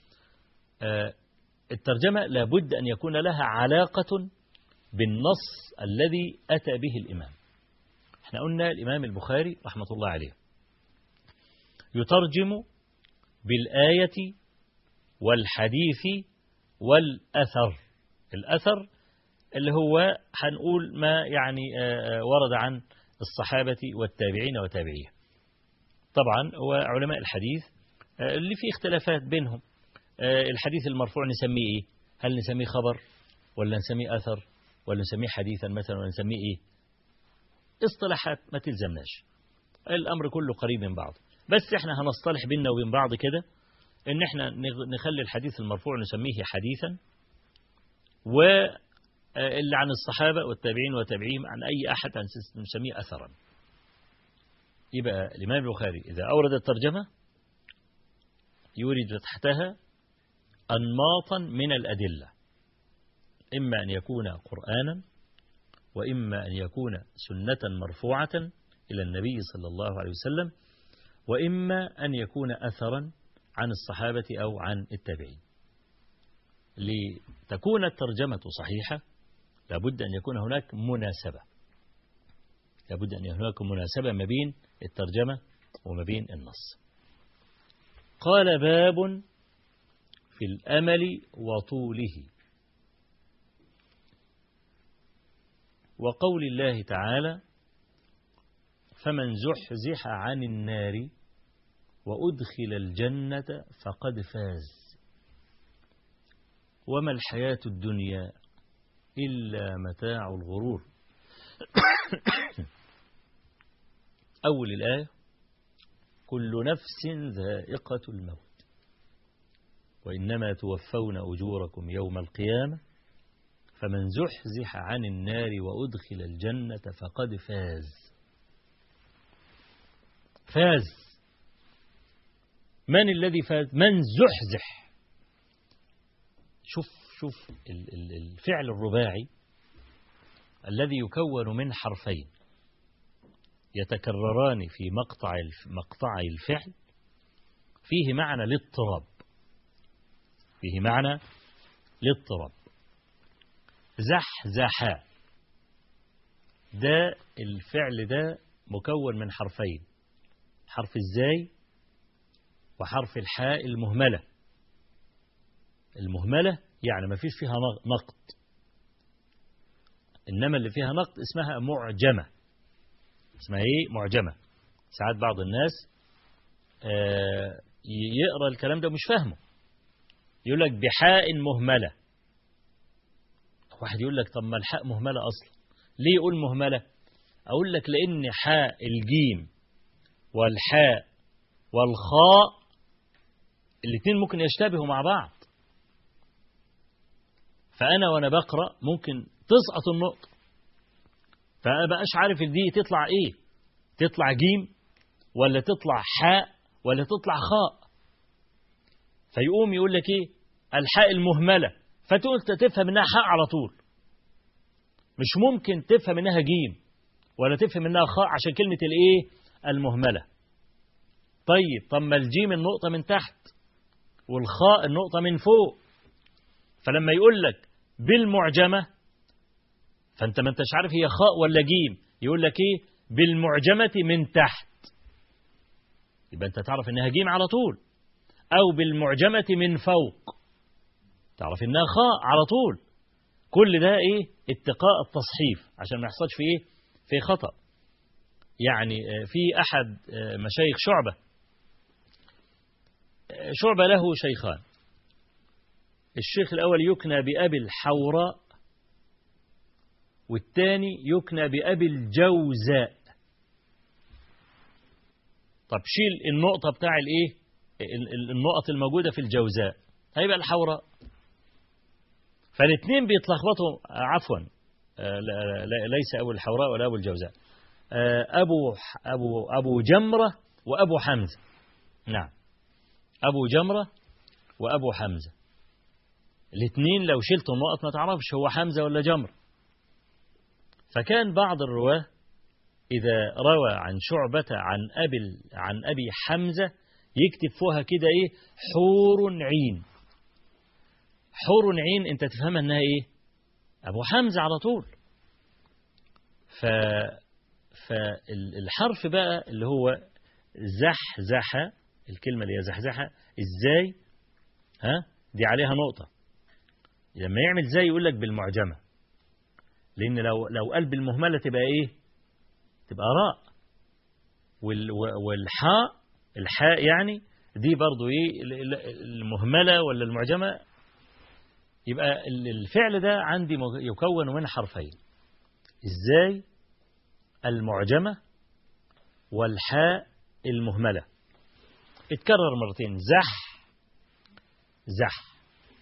الترجمة لابد أن يكون لها علاقة بالنص الذي أتى به الإمام احنا قلنا الإمام البخاري رحمة الله عليه يترجم بالآية والحديث والأثر الأثر اللي هو هنقول ما يعني ورد عن الصحابة والتابعين وتابعيه طبعا وعلماء الحديث اللي فيه اختلافات بينهم الحديث المرفوع نسميه ايه هل نسميه خبر ولا نسميه أثر ولا نسميه حديثا مثلا ولا نسميه ايه اصطلاحات ما تلزمناش الأمر كله قريب من بعض بس احنا هنصطلح بيننا وبين بعض كده ان احنا نخلي الحديث المرفوع نسميه حديثا واللي عن الصحابة والتابعين وتابعيهم عن أي أحد نسميه أثرا يبقى الإمام البخاري إذا أورد الترجمة يورد تحتها أنماطا من الأدلة إما أن يكون قرآنا وإما أن يكون سنة مرفوعة إلى النبي صلى الله عليه وسلم وإما أن يكون أثرا عن الصحابة أو عن التابعين لتكون الترجمة صحيحة لابد أن يكون هناك مناسبة لابد أن يكون هناك مناسبة ما بين الترجمة وما بين النص قال باب في الأمل وطوله وقول الله تعالى فمن زحزح عن النار وأدخل الجنة فقد فاز وما الحياة الدنيا إلا متاع الغرور أول الآية كل نفس ذائقة الموت وإنما توفون أجوركم يوم القيامة فمن زحزح عن النار وأدخل الجنة فقد فاز فاز من الذي فاز من زحزح شوف شوف الفعل الرباعي الذي يكون من حرفين يتكرران في مقطع مقطعي الفعل فيه معنى الاضطراب فيه معنى الاضطراب زحزح ده الفعل ده مكون من حرفين حرف الزاي وحرف الحاء المهملة المهملة يعني ما فيش فيها نقط إنما اللي فيها نقط اسمها معجمة اسمها ايه معجمة ساعات بعض الناس آه، يقرأ الكلام ده مش فاهمه يقول لك بحاء مهملة واحد يقول لك طب ما الحاء مهملة أصلا ليه يقول مهملة أقول لك لأن حاء الجيم والحاء والخاء الاثنين ممكن يشتبهوا مع بعض فأنا وأنا بقرأ ممكن تسقط النقطة فأنا بقاش عارف دي تطلع إيه تطلع جيم ولا تطلع حاء ولا تطلع خاء فيقوم يقول لك إيه الحاء المهملة فتقول تفهم إنها حاء على طول مش ممكن تفهم إنها جيم ولا تفهم إنها خاء عشان كلمة الإيه المهملة طيب طب ما الجيم النقطة من تحت والخاء النقطة من فوق فلما يقول لك بالمعجمة فأنت ما أنتش عارف هي خاء ولا جيم يقول لك إيه بالمعجمة من تحت يبقى أنت تعرف إنها جيم على طول أو بالمعجمة من فوق تعرف إنها خاء على طول كل ده إيه اتقاء التصحيف عشان ما يحصلش في إيه في خطأ يعني آه، في أحد آه، مشايخ شعبة آه، شعبة له شيخان الشيخ الأول يكنى بأبي الحوراء والثاني يكنى بأبي الجوزاء طب شيل النقطة بتاع الايه النقط الموجودة في الجوزاء هيبقى الحوراء فالاثنين بيتلخبطوا عفوا ليس أبو الحوراء ولا أبو الجوزاء أبو أبو أبو جمرة وأبو حمزة نعم أبو جمرة وأبو حمزة الاثنين لو شلت النقط ما تعرفش هو حمزة ولا جمر فكان بعض الرواه إذا روى عن شعبة عن أبي عن أبي حمزة يكتب فوها كده إيه حور عين حور عين أنت تفهمها إنها إيه أبو حمزة على طول ف فالحرف بقى اللي هو زحزحة الكلمة اللي هي زحزحة إزاي ها دي عليها نقطة لما يعمل زي يقول لك بالمعجمة لأن لو لو قال بالمهملة تبقى إيه تبقى راء والحاء الحاء يعني دي برضو إيه المهملة ولا المعجمة يبقى الفعل ده عندي يكون من حرفين إزاي المعجمة والحاء المهملة اتكرر مرتين زح زح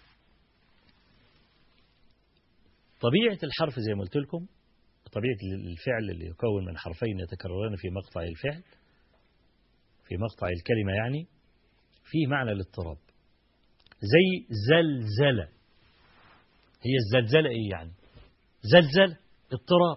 طبيعة الحرف زي ما قلت لكم طبيعة الفعل اللي يكون من حرفين يتكرران في مقطع الفعل في مقطع الكلمة يعني فيه معنى الاضطراب زي زلزلة هي الزلزلة ايه يعني زلزلة اضطراب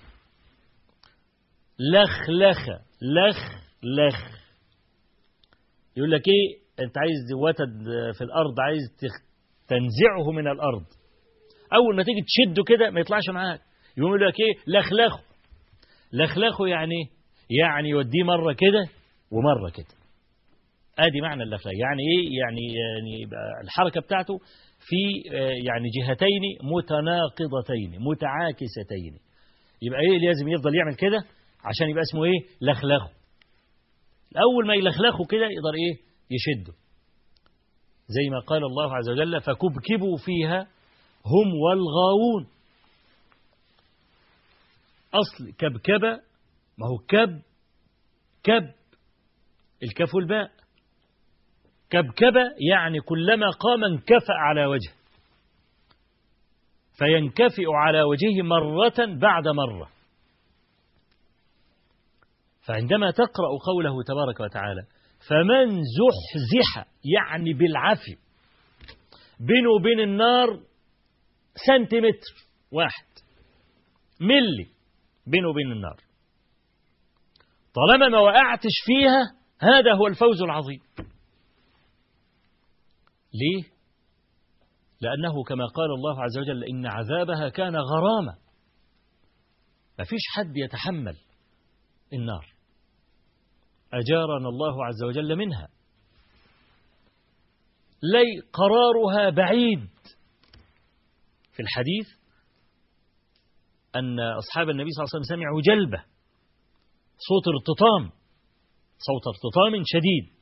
لخ لخ لخ لخ يقول لك ايه انت عايز وتد في الارض عايز تنزعه من الارض اول ما تيجي تشده كده ما يطلعش معاك يقول لك ايه لخلخه لخلخه يعني يعني يوديه مره كده ومره كده ادي معنى اللخلخ يعني ايه يعني يعني الحركه بتاعته في يعني جهتين متناقضتين متعاكستين يبقى ايه لازم يفضل يعمل كده عشان يبقى اسمه ايه لخلخه اول ما يلخلخه كده يقدر ايه يشده زي ما قال الله عز وجل فكبكبوا فيها هم والغاوون أصل كبكبة ما هو كب كب الكف والباء كبكبة يعني كلما قام انكفأ على وجهه فينكفئ على وجهه مرة بعد مرة فعندما تقرأ قوله تبارك وتعالى فمن زحزح يعني بالعافية بينه وبين النار سنتيمتر واحد ملي بينه وبين النار طالما ما وقعتش فيها هذا هو الفوز العظيم ليه لأنه كما قال الله عز وجل إن عذابها كان غرامة ما فيش حد يتحمل النار أجارنا الله عز وجل منها لي قرارها بعيد في الحديث أن أصحاب النبي صلى الله عليه وسلم سمعوا جلبة صوت ارتطام صوت ارتطام شديد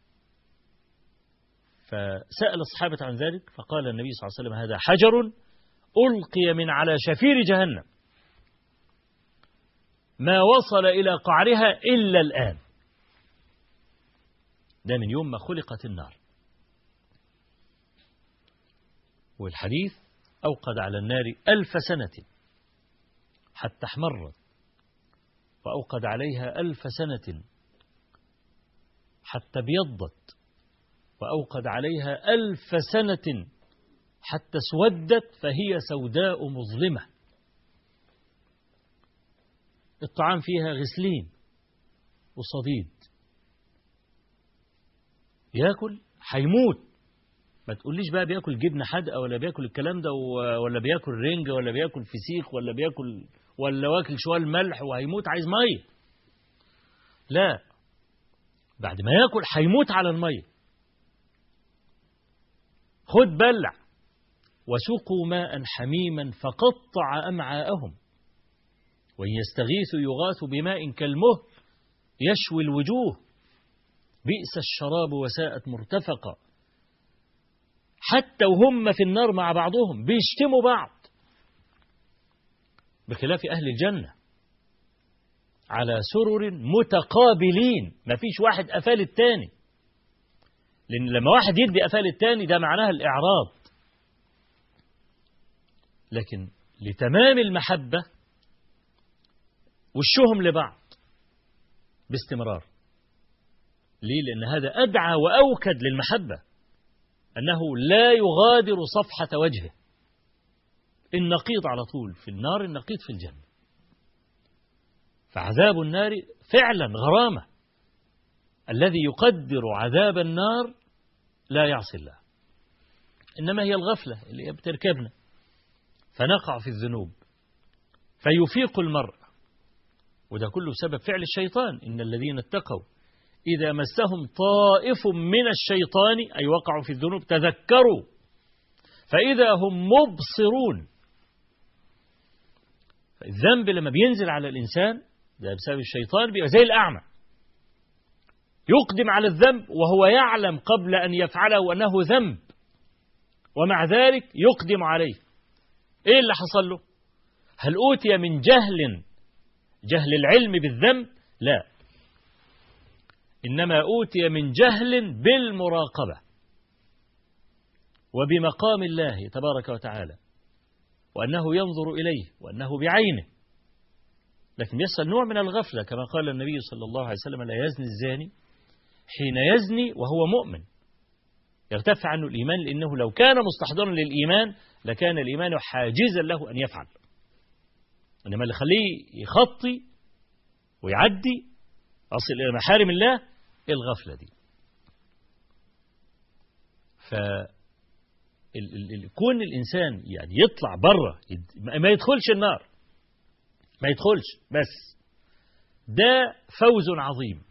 فسأل الصحابة عن ذلك فقال النبي صلى الله عليه وسلم هذا حجر ألقي من على شفير جهنم ما وصل إلى قعرها إلا الآن ده من يوم ما خلقت النار والحديث أوقد على النار ألف سنة حتى احمرت وأوقد عليها ألف سنة حتى ابيضت وأوقد عليها ألف سنة حتى اسودت فهي سوداء مظلمة الطعام فيها غسلين وصديد ياكل هيموت ما تقوليش بقى بياكل جبنه حادقه ولا بياكل الكلام ده ولا بياكل رنجه ولا بياكل فسيخ ولا بياكل ولا واكل شويه ملح وهيموت عايز ميه لا بعد ما ياكل هيموت على الميه خد بلع وسقوا ماء حميما فقطع أمعاءهم وإن يستغيثوا يغاثوا بماء كالمهل يشوي الوجوه بئس الشراب وساءت مرتفقة حتى وهم في النار مع بعضهم بيشتموا بعض بخلاف أهل الجنة على سرر متقابلين ما فيش واحد أفال التاني لأن لما واحد يدي أفال التاني ده معناها الإعراض لكن لتمام المحبة وشهم لبعض باستمرار ليه لأن هذا أدعى وأوكد للمحبة أنه لا يغادر صفحة وجهه النقيض على طول في النار النقيض في الجنة فعذاب النار فعلا غرامة الذي يقدر عذاب النار لا يعصي الله إنما هي الغفلة اللي بتركبنا فنقع في الذنوب فيفيق المرء وده كله سبب فعل الشيطان إن الذين اتقوا إذا مسهم طائف من الشيطان أي وقعوا في الذنوب تذكروا فإذا هم مبصرون الذنب لما بينزل على الإنسان ده بسبب الشيطان بيبقى زي الأعمى يقدم على الذنب وهو يعلم قبل أن يفعله أنه ذنب ومع ذلك يقدم عليه إيه اللي حصل له هل أوتي من جهل جهل العلم بالذنب لا إنما أوتي من جهل بالمراقبة وبمقام الله تبارك وتعالى وأنه ينظر إليه وأنه بعينه لكن يحصل نوع من الغفلة كما قال النبي صلى الله عليه وسلم لا يزني الزاني حين يزني وهو مؤمن يرتفع عنه الإيمان لأنه لو كان مستحضرا للإيمان لكان الإيمان حاجزا له أن يفعل إنما اللي خليه يخطي ويعدي أصل إلى محارم الله الغفلة دي ف كون الإنسان يعني يطلع بره ما يدخلش النار ما يدخلش بس ده فوز عظيم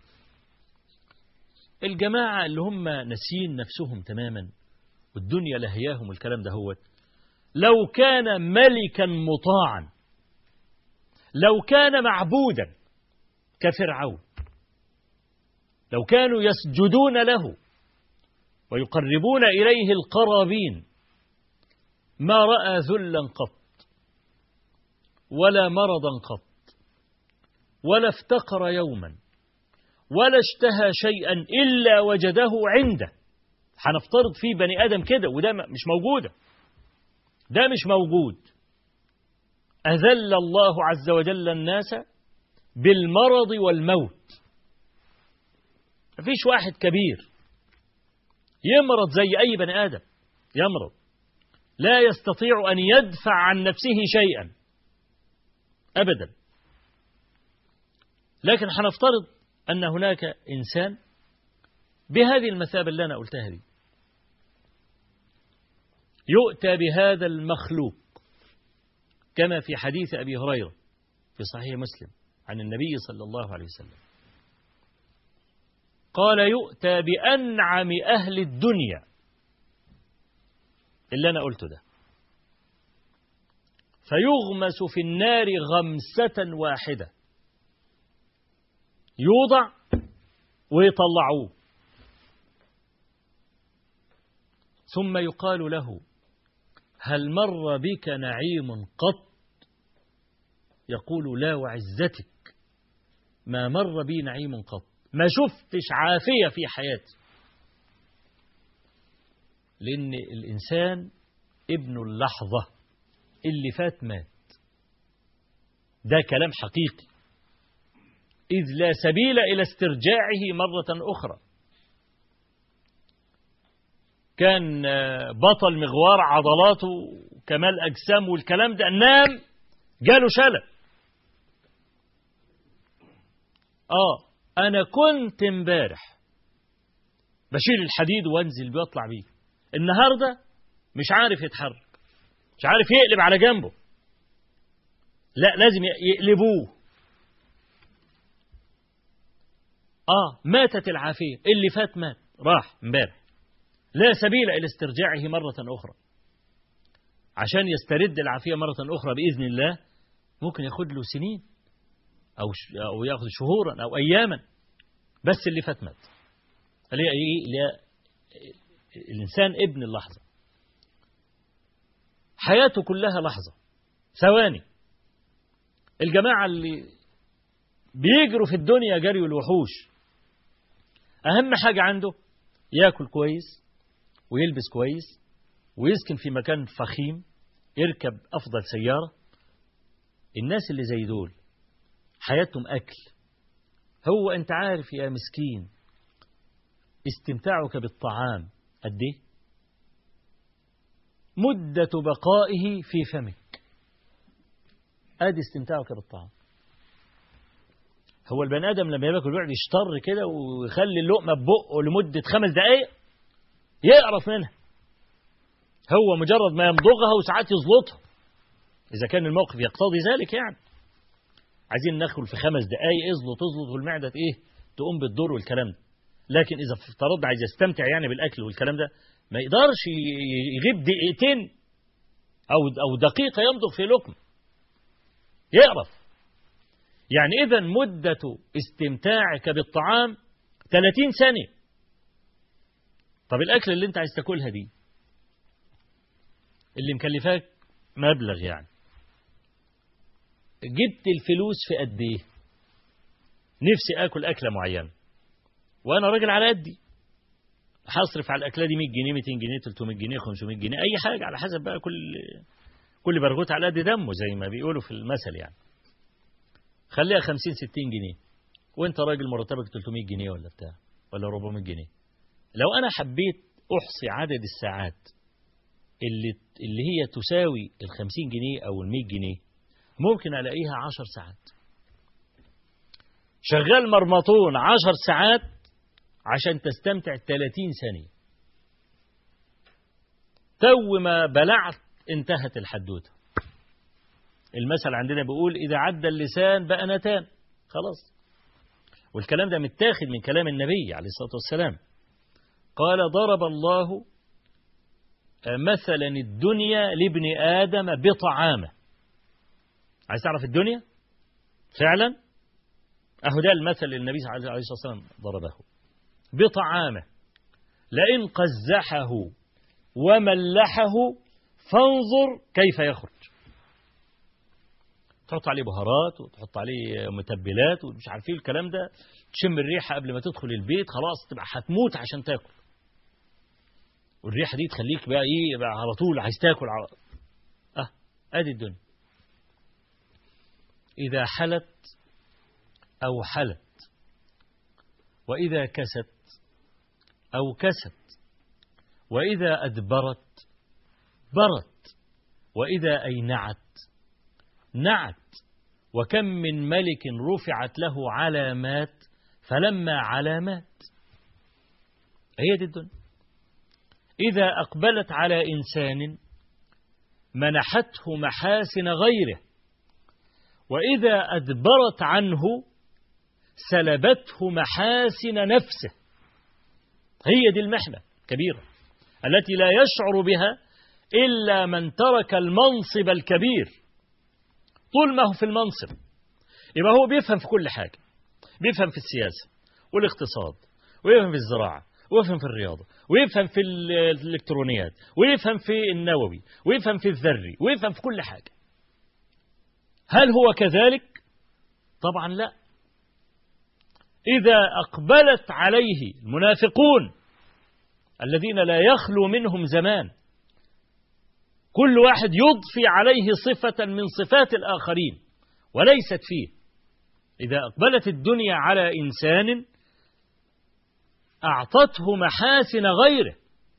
الجماعة اللي هم ناسيين نفسهم تماما والدنيا لهياهم الكلام ده هو لو كان ملكا مطاعا لو كان معبودا كفرعون لو كانوا يسجدون له ويقربون إليه القرابين ما رأى ذلا قط ولا مرضا قط ولا افتقر يوما ولا اشتهى شيئا إلا وجده عنده هنفترض فيه بني آدم كده وده مش موجودة ده مش موجود أذل الله عز وجل الناس بالمرض والموت مفيش واحد كبير يمرض زي أي بني آدم يمرض لا يستطيع أن يدفع عن نفسه شيئا أبدا لكن هنفترض أن هناك إنسان بهذه المثابة اللي أنا قلتها دي يؤتى بهذا المخلوق كما في حديث أبي هريرة في صحيح مسلم عن النبي صلى الله عليه وسلم قال يؤتى بأنعم أهل الدنيا اللي أنا قلته ده فيغمس في النار غمسة واحدة يوضع ويطلعوه ثم يقال له هل مر بك نعيم قط يقول لا وعزتك ما مر بي نعيم قط ما شفتش عافية في حياتي لأن الإنسان ابن اللحظة اللي فات مات ده كلام حقيقي إذ لا سبيل إلى استرجاعه مرة أخرى كان بطل مغوار عضلاته كمال أجسام والكلام ده نام جاله شلل آه أنا كنت امبارح بشيل الحديد وانزل بيه واطلع بيه النهارده مش عارف يتحرك مش عارف يقلب على جنبه لا لازم يقلبوه اه ماتت العافيه اللي فات مات راح امبارح لا سبيل الى استرجاعه مره اخرى عشان يسترد العافيه مره اخرى باذن الله ممكن ياخد له سنين او او ياخذ شهورا او اياما بس اللي فات مات اللي هي الإنسان ابن اللحظة حياته كلها لحظة ثواني الجماعة اللي بيجروا في الدنيا جري الوحوش أهم حاجة عنده ياكل كويس ويلبس كويس ويسكن في مكان فخيم يركب أفضل سيارة الناس اللي زي دول حياتهم أكل هو أنت عارف يا مسكين استمتاعك بالطعام قد ايه مدة بقائه في فمك ادي استمتاعك بالطعام هو البني ادم لما ياكل بيقعد يشطر كده ويخلي اللقمه ببقه لمده خمس دقائق يقرف منها هو مجرد ما يمضغها وساعات يزلطها اذا كان الموقف يقتضي ذلك يعني عايزين ناكل في خمس دقائق ازلط ازلط والمعده ايه تقوم بالدور والكلام ده لكن إذا افترضنا عايز يستمتع يعني بالأكل والكلام ده ما يقدرش يغيب دقيقتين أو أو دقيقة يمضغ في لقمة يقرف يعني إذا مدة استمتاعك بالطعام 30 ثانية طب الأكل اللي أنت عايز تاكلها دي اللي مكلفاك مبلغ يعني جبت الفلوس في قد ايه نفسي اكل اكله معينه وانا راجل على قدي هصرف على الاكله دي 100 جنيه 200 جنيه 300 جنيه 500 جنيه اي حاجه على حسب بقى كل كل برغوت على قد دمه زي ما بيقولوا في المثل يعني خليها 50 60 جنيه وانت راجل مرتبك 300 جنيه ولا بتاع ولا 400 جنيه لو انا حبيت احصي عدد الساعات اللي اللي هي تساوي ال 50 جنيه او ال 100 جنيه ممكن الاقيها 10 ساعات شغال مرمطون 10 ساعات عشان تستمتع 30 ثانية تو ما بلعت انتهت الحدوتة المثل عندنا بيقول إذا عدى اللسان بقى نتان خلاص والكلام ده متاخد من كلام النبي عليه الصلاة والسلام قال ضرب الله مثلا الدنيا لابن آدم بطعامه عايز تعرف الدنيا فعلا أهو ده المثل اللي النبي عليه الصلاة والسلام ضربه بطعامه لئن قزحه وملحه فانظر كيف يخرج تحط عليه بهارات وتحط عليه متبلات ومش عارف ايه الكلام ده تشم الريحة قبل ما تدخل البيت خلاص تبقى هتموت عشان تاكل والريحة دي تخليك بقى ايه بقى على طول عايز تاكل على اه ادي الدنيا إذا حلت أو حلت وإذا كست أو كست وإذا أدبرت برت وإذا أينعت نعت وكم من ملك رفعت له علامات فلما علامات هي دي الدنيا إذا أقبلت على إنسان منحته محاسن غيره وإذا أدبرت عنه سلبته محاسن نفسه هي دي المحنة كبيرة التي لا يشعر بها إلا من ترك المنصب الكبير طول ما هو في المنصب يبقى هو بيفهم في كل حاجة بيفهم في السياسة والاقتصاد ويفهم في الزراعة ويفهم في الرياضة ويفهم في الإلكترونيات ويفهم في النووي ويفهم في الذري ويفهم في كل حاجة هل هو كذلك؟ طبعا لا إذا أقبلت عليه المنافقون الذين لا يخلو منهم زمان كل واحد يضفي عليه صفة من صفات الآخرين وليست فيه إذا أقبلت الدنيا على إنسان أعطته محاسن غيره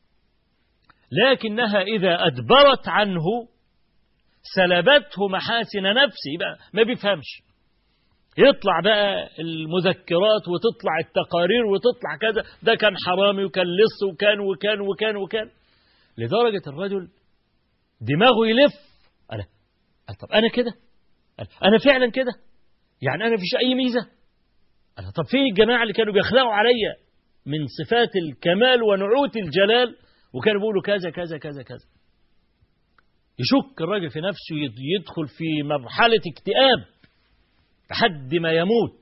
لكنها إذا أدبرت عنه سلبته محاسن نفسه يبقى ما بيفهمش يطلع بقى المذكرات وتطلع التقارير وتطلع كذا ده كان حرامي وكان لص وكان وكان وكان وكان لدرجة الرجل دماغه يلف أنا طب أنا كده أنا فعلا كده يعني أنا فيش أي ميزة أنا طب فين الجماعة اللي كانوا بيخلقوا عليا من صفات الكمال ونعوت الجلال وكانوا بيقولوا كذا كذا كذا كذا يشك الراجل في نفسه يدخل في مرحلة اكتئاب لحد ما يموت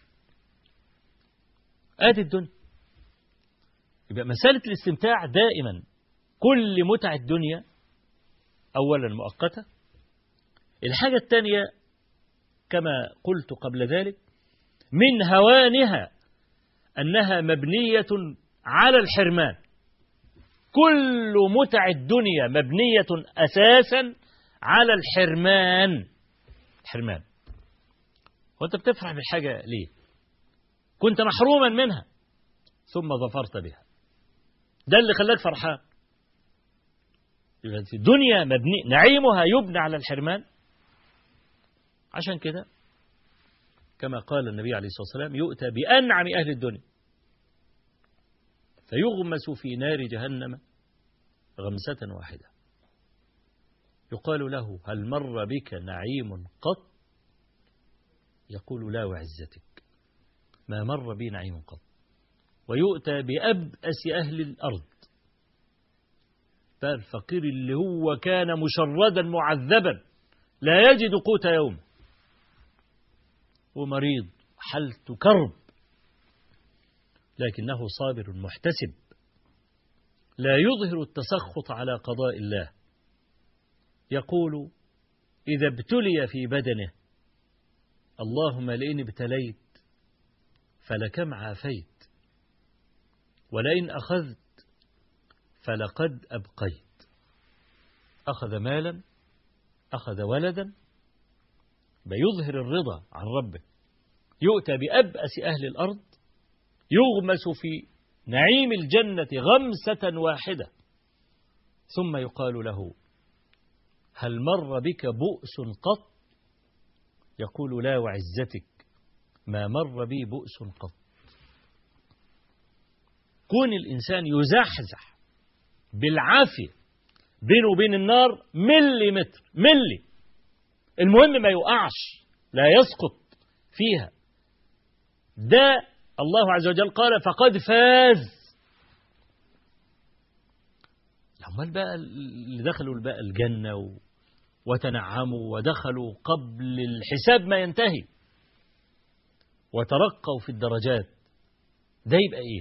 ادي الدنيا يبقى مسألة الاستمتاع دائما كل متع الدنيا أولا مؤقتة الحاجة الثانية كما قلت قبل ذلك من هوانها أنها مبنية على الحرمان كل متع الدنيا مبنية أساسا على الحرمان الحرمان وأنت بتفرح بالحاجة ليه كنت محروما منها ثم ظفرت بها ده اللي خلاك فرحان في الدنيا مبني نعيمها يبنى على الحرمان عشان كده كما قال النبي عليه الصلاة والسلام يؤتى بأنعم أهل الدنيا فيغمس في نار جهنم غمسة واحدة يقال له هل مر بك نعيم قط يقول لا وعزتك ما مر بي نعيم قط ويؤتى بأبأس أهل الأرض فالفقير اللي هو كان مشردا معذبا لا يجد قوت يوم ومريض حالته كرب لكنه صابر محتسب لا يظهر التسخط على قضاء الله يقول إذا ابتلي في بدنه اللهم لئن ابتليت فلكم عافيت ولئن أخذت فلقد أبقيت أخذ مالا أخذ ولدا بيظهر الرضا عن ربه يؤتى بأبأس أهل الأرض يغمس في نعيم الجنة غمسة واحدة ثم يقال له هل مر بك بؤس قط يقول لا وعزتك ما مر بي بؤس قط كون الإنسان يزحزح بالعافية بينه وبين النار ملي متر ملي المهم ما يقعش لا يسقط فيها ده الله عز وجل قال فقد فاز امال بقى اللي دخلوا بقى الجنة و... وتنعموا ودخلوا قبل الحساب ما ينتهي وترقوا في الدرجات ده يبقى ايه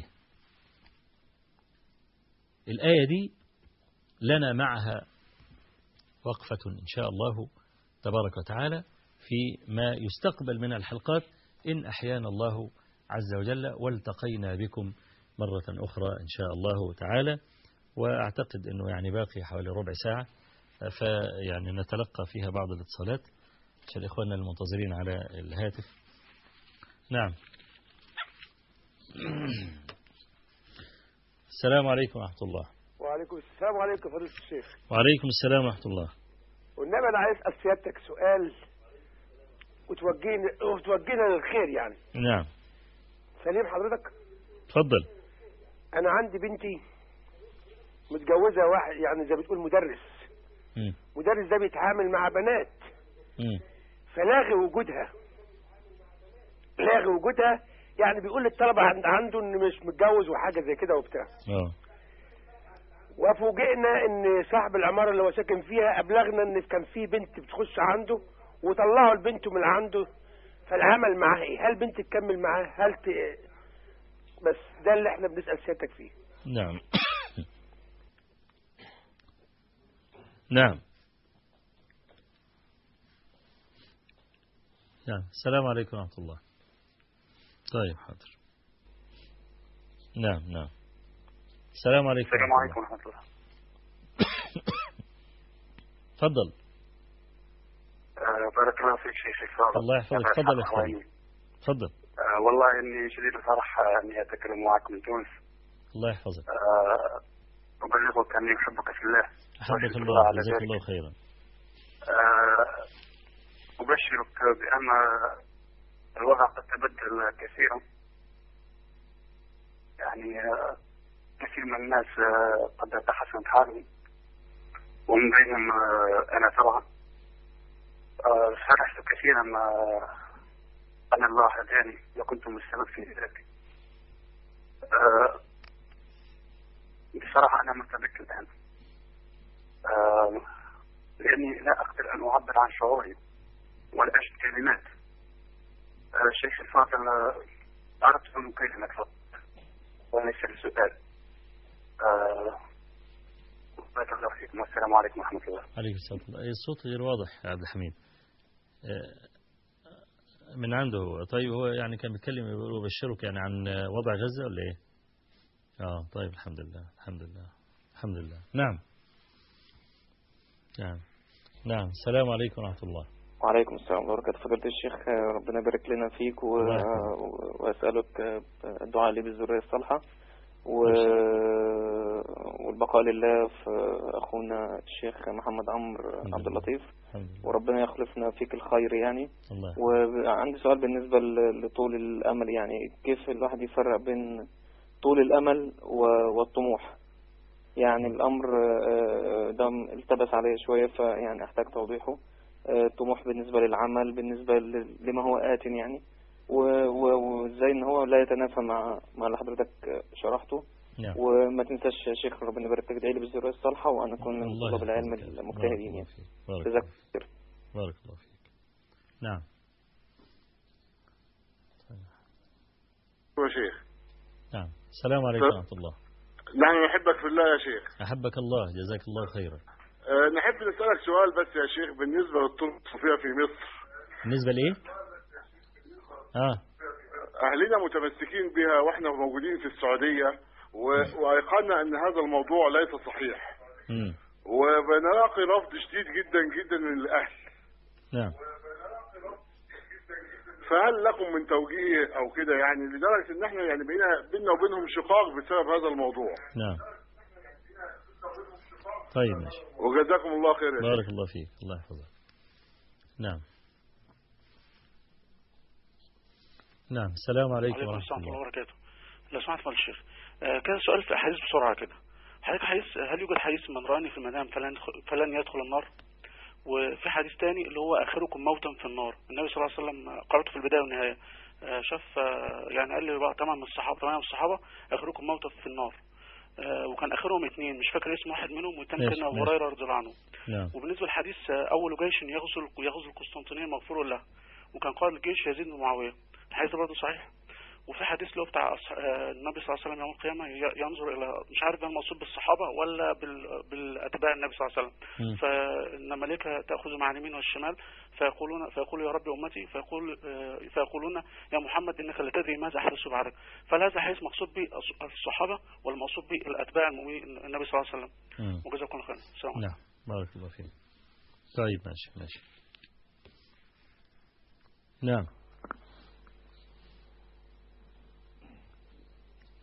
الآية دي لنا معها وقفة إن شاء الله تبارك وتعالى في ما يستقبل من الحلقات إن أحيانا الله عز وجل والتقينا بكم مرة أخرى إن شاء الله تعالى وأعتقد أنه يعني باقي حوالي ربع ساعة فيعني نتلقى فيها بعض الاتصالات عشان إخواننا المنتظرين على الهاتف نعم السلام عليكم ورحمة الله وعليكم السلام عليكم فضيلة الشيخ وعليكم السلام ورحمة الله والنبي انا عايز اسال سيادتك سؤال وتوجهني وتوجهنا للخير يعني نعم سليم حضرتك تفضل انا عندي بنتي متجوزه واحد يعني زي بتقول مدرس مم. مدرس ده بيتعامل مع بنات مم. فلاغي وجودها لاغي وجودها يعني بيقول للطلبه عند عنده ان مش متجوز وحاجه زي كده وبتاع اه وفوجئنا ان صاحب العماره اللي هو ساكن فيها ابلغنا ان كان في بنت بتخش عنده وطلعوا البنت من عنده فالعمل معاه ايه هل بنت تكمل معاه هل ت... بس ده اللي احنا بنسال سيادتك فيه نعم نعم نعم السلام عليكم ورحمة الله طيب حاضر نعم نعم السلام عليكم السلام ورحمة عليكم ورحمة الله الله. تفضل آه، بارك الله فيك شيخ فاضل الله يحفظك. تفضل يا أخوي. تفضل آه، والله اني شديد الفرح آه، اني اتكلم معك من تونس الله يحفظك آه، ابلغك اني احبك في الله أحبك وأشكر الله على جزاك ذلك. الله خيرا آه، ابشرك بان الوضع قد تبدل كثيرا يعني آه، كثير من الناس آه، قد تحسنت حالهم ومن بينهم آه، انا طبعا آه، فرحت كثيرا آه، ان الله هداني وكنتم السبب في ذلك آه، بصراحه انا مرتبك الان آه، لاني لا اقدر ان اعبر عن شعوري ولا اجد كلمات آه، الشيخ الفاضل آه، اردت ان اكلمك فقط وليس لسؤال آه، بارك الله فيكم والسلام عليكم ورحمه الله عليكم السلام ورحمة الله. إيه، الصوت غير واضح يا عبد الحميد آه، من عنده هو. طيب هو يعني كان بيتكلم يبشرك يعني عن وضع غزة ولا ايه اه طيب الحمد لله الحمد لله الحمد لله نعم نعم نعم السلام عليكم ورحمة الله وعليكم السلام ورحمة الله وبركاته فضيلة الشيخ آه، ربنا يبارك لنا فيك و... الله يحفظك. و- وأسألك آه، الدعاء لي بالذرية الصالحة و... والبقاء لله في أخونا الشيخ محمد عمرو الحمد عبد لله. اللطيف الحمد لله وربنا يخلفنا فيك الخير يعني الله يحفظك. وعندي سؤال بالنسبة ل- لطول الأمل يعني كيف الواحد يفرق بين طول الأمل و- والطموح يعني الأمر آه، ده التبس عليه شوية فيعني أحتاج توضيحه آه، الطموح بالنسبة للعمل بالنسبة ل- لما هو آت يعني و- و- وازاي ان هو لا يتنافى مع مع اللي حضرتك شرحته نعم وما تنساش يا شيخ ربنا يبارك فيك ادعي لي بالذريه الصالحه وان اكون من الله طلاب العلم يحفظك. بارك المجتهدين الله يعني فيك. بارك جزاك الله خير فيك. بارك الله فيك نعم يا شيخ نعم السلام عليكم ورحمة الله نحن نحبك في الله يا شيخ أحبك الله جزاك الله خيرا أه نحب نسألك سؤال بس يا شيخ بالنسبة للطرق الصوفية في مصر بالنسبة لإيه آه أهلنا متمسكين بها وإحنا موجودين في السعودية و- وأيقنا أن هذا الموضوع ليس صحيح مم. وبنلاقي رفض شديد جدا جدا من الأهل نعم فهل لكم من توجيه أو كده يعني لدرجة إن إحنا يعني بينا بينا وبينهم شقاق بسبب هذا الموضوع نعم طيب ماشي وجزاكم الله خير يا شيخ. بارك الله فيك الله يحفظك نعم نعم السلام عليكم وعليكم ورحمة السلام ورحمة الله الله وبركاته لو سمحت فضل الشيخ آه، كان سؤال في أحاديث بسرعة كده حضرتك حديث هل يوجد حديث من راني في المنام فلن يدخل, فلن يدخل النار وفي حديث تاني اللي هو آخركم موتا في النار النبي صلى الله عليه وسلم قرأته في البداية والنهاية آه، شاف آه، يعني قال لي بقى ثمان من الصحابة ثمانية من الصحابة آخركم موتا في النار آه، وكان آخرهم اثنين مش فاكر اسم واحد منهم والتاني ماشي، كان أبو ماشي. هريرة رضي الله عنه نعم وبالنسبة للحديث آه، أول جيش يغزو يغزو القسطنطينية مغفور له وكان قائد الجيش يزيد بن معاوية الحديث ده برضه صحيح وفي حديث اللي هو بتاع أصح... آه، النبي صلى الله عليه وسلم يوم القيامة ي- ينظر إلى مش عارف ده المقصود بالصحابة ولا بال... بالأتباع النبي صلى الله عليه وسلم مم. فإن الملائكة تأخذ مع اليمين والشمال فيقولون فيقول يا رب أمتي فيقول آه، فيقولون يا محمد إنك لا تدري ماذا حدث بعدك فهل هذا حديث مقصود به الص- الصحابة والمقصود به الأتباع المؤمنين النبي صلى الله عليه وسلم مم. وجزاكم الله خيرا السلام عليكم نعم بارك الله فيك طيب ماشي ماشي نعم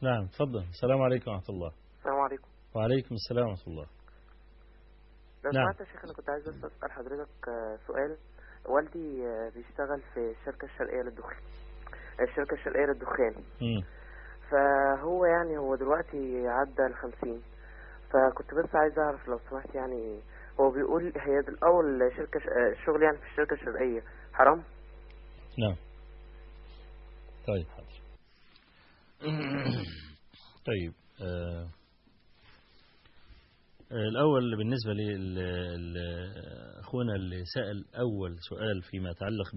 نعم تفضل السلام عليكم ورحمة الله السلام عليكم وعليكم السلام ورحمة الله لو نعم. سمحت يا شيخ انا كنت عايز بس اسال حضرتك آه، سؤال والدي آه، بيشتغل في الشركه الشرقيه للدخان الشركه الشرقيه للدخان مم. فهو يعني هو دلوقتي عدى الخمسين فكنت بس عايز اعرف لو سمحت يعني هو بيقول هي الاول شركه ش- آه، الشغل يعني في الشركه الشرقيه حرام نعم طيب حاضر طيب آه آه، الأول بالنسبة لأخونا اللي سأل أول سؤال فيما يتعلق ب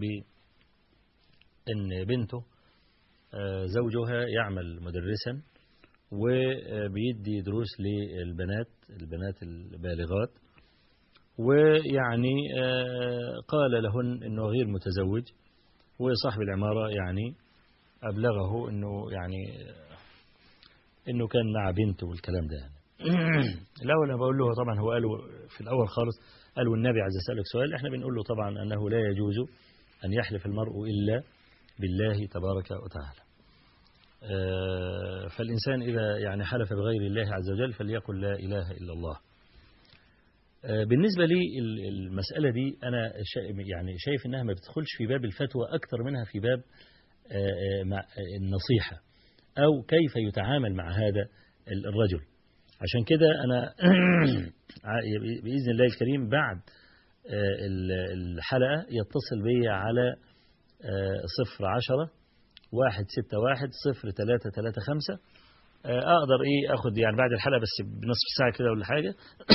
أن بنته آه، زوجها يعمل مدرسا وبيدي دروس للبنات البنات البالغات ويعني آه، قال لهن أنه غير متزوج وصاحب العمارة يعني أبلغه أنه يعني أنه كان مع بنته والكلام ده يعني الأول أنا بقول له طبعا هو قالوا في الأول خالص قالوا النبي عايز أسألك سؤال احنا بنقول له طبعا أنه لا يجوز أن يحلف المرء إلا بالله تبارك وتعالى آه، فالإنسان إذا يعني حلف بغير الله عز وجل فليقل لا إله إلا الله آه، بالنسبة لي ال- المسألة دي أنا شا- يعني شايف إنها ما بتدخلش في باب الفتوى أكتر منها في باب آه، آه، مع آه، النصيحة أو كيف يتعامل مع هذا ال- الرجل عشان كده أنا ع- بإذن الله الكريم بعد آه، ال- الحلقة يتصل بي على آه، صفر عشرة واحد ستة واحد صفر تلاتة تلاتة خمسة آه، أقدر إيه أخد يعني بعد الحلقة بس بنصف ساعة كده ولا حاجة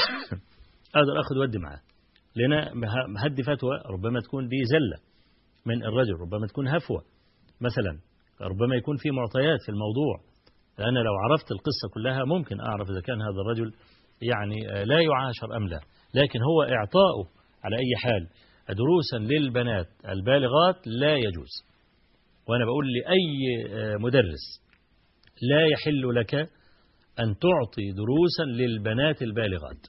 أقدر أخد ودي معاه لأن مه- مهدي فتوى ربما تكون دي زلة من الرجل ربما تكون هفوة مثلا ربما يكون في معطيات في الموضوع لأن لو عرفت القصة كلها ممكن أعرف إذا كان هذا الرجل يعني آه، لا يعاشر أم لا لكن هو إعطاؤه على أي حال دروسا للبنات البالغات لا يجوز وأنا بقول لأي آه، مدرس لا يحل لك أن تعطي دروسا للبنات البالغات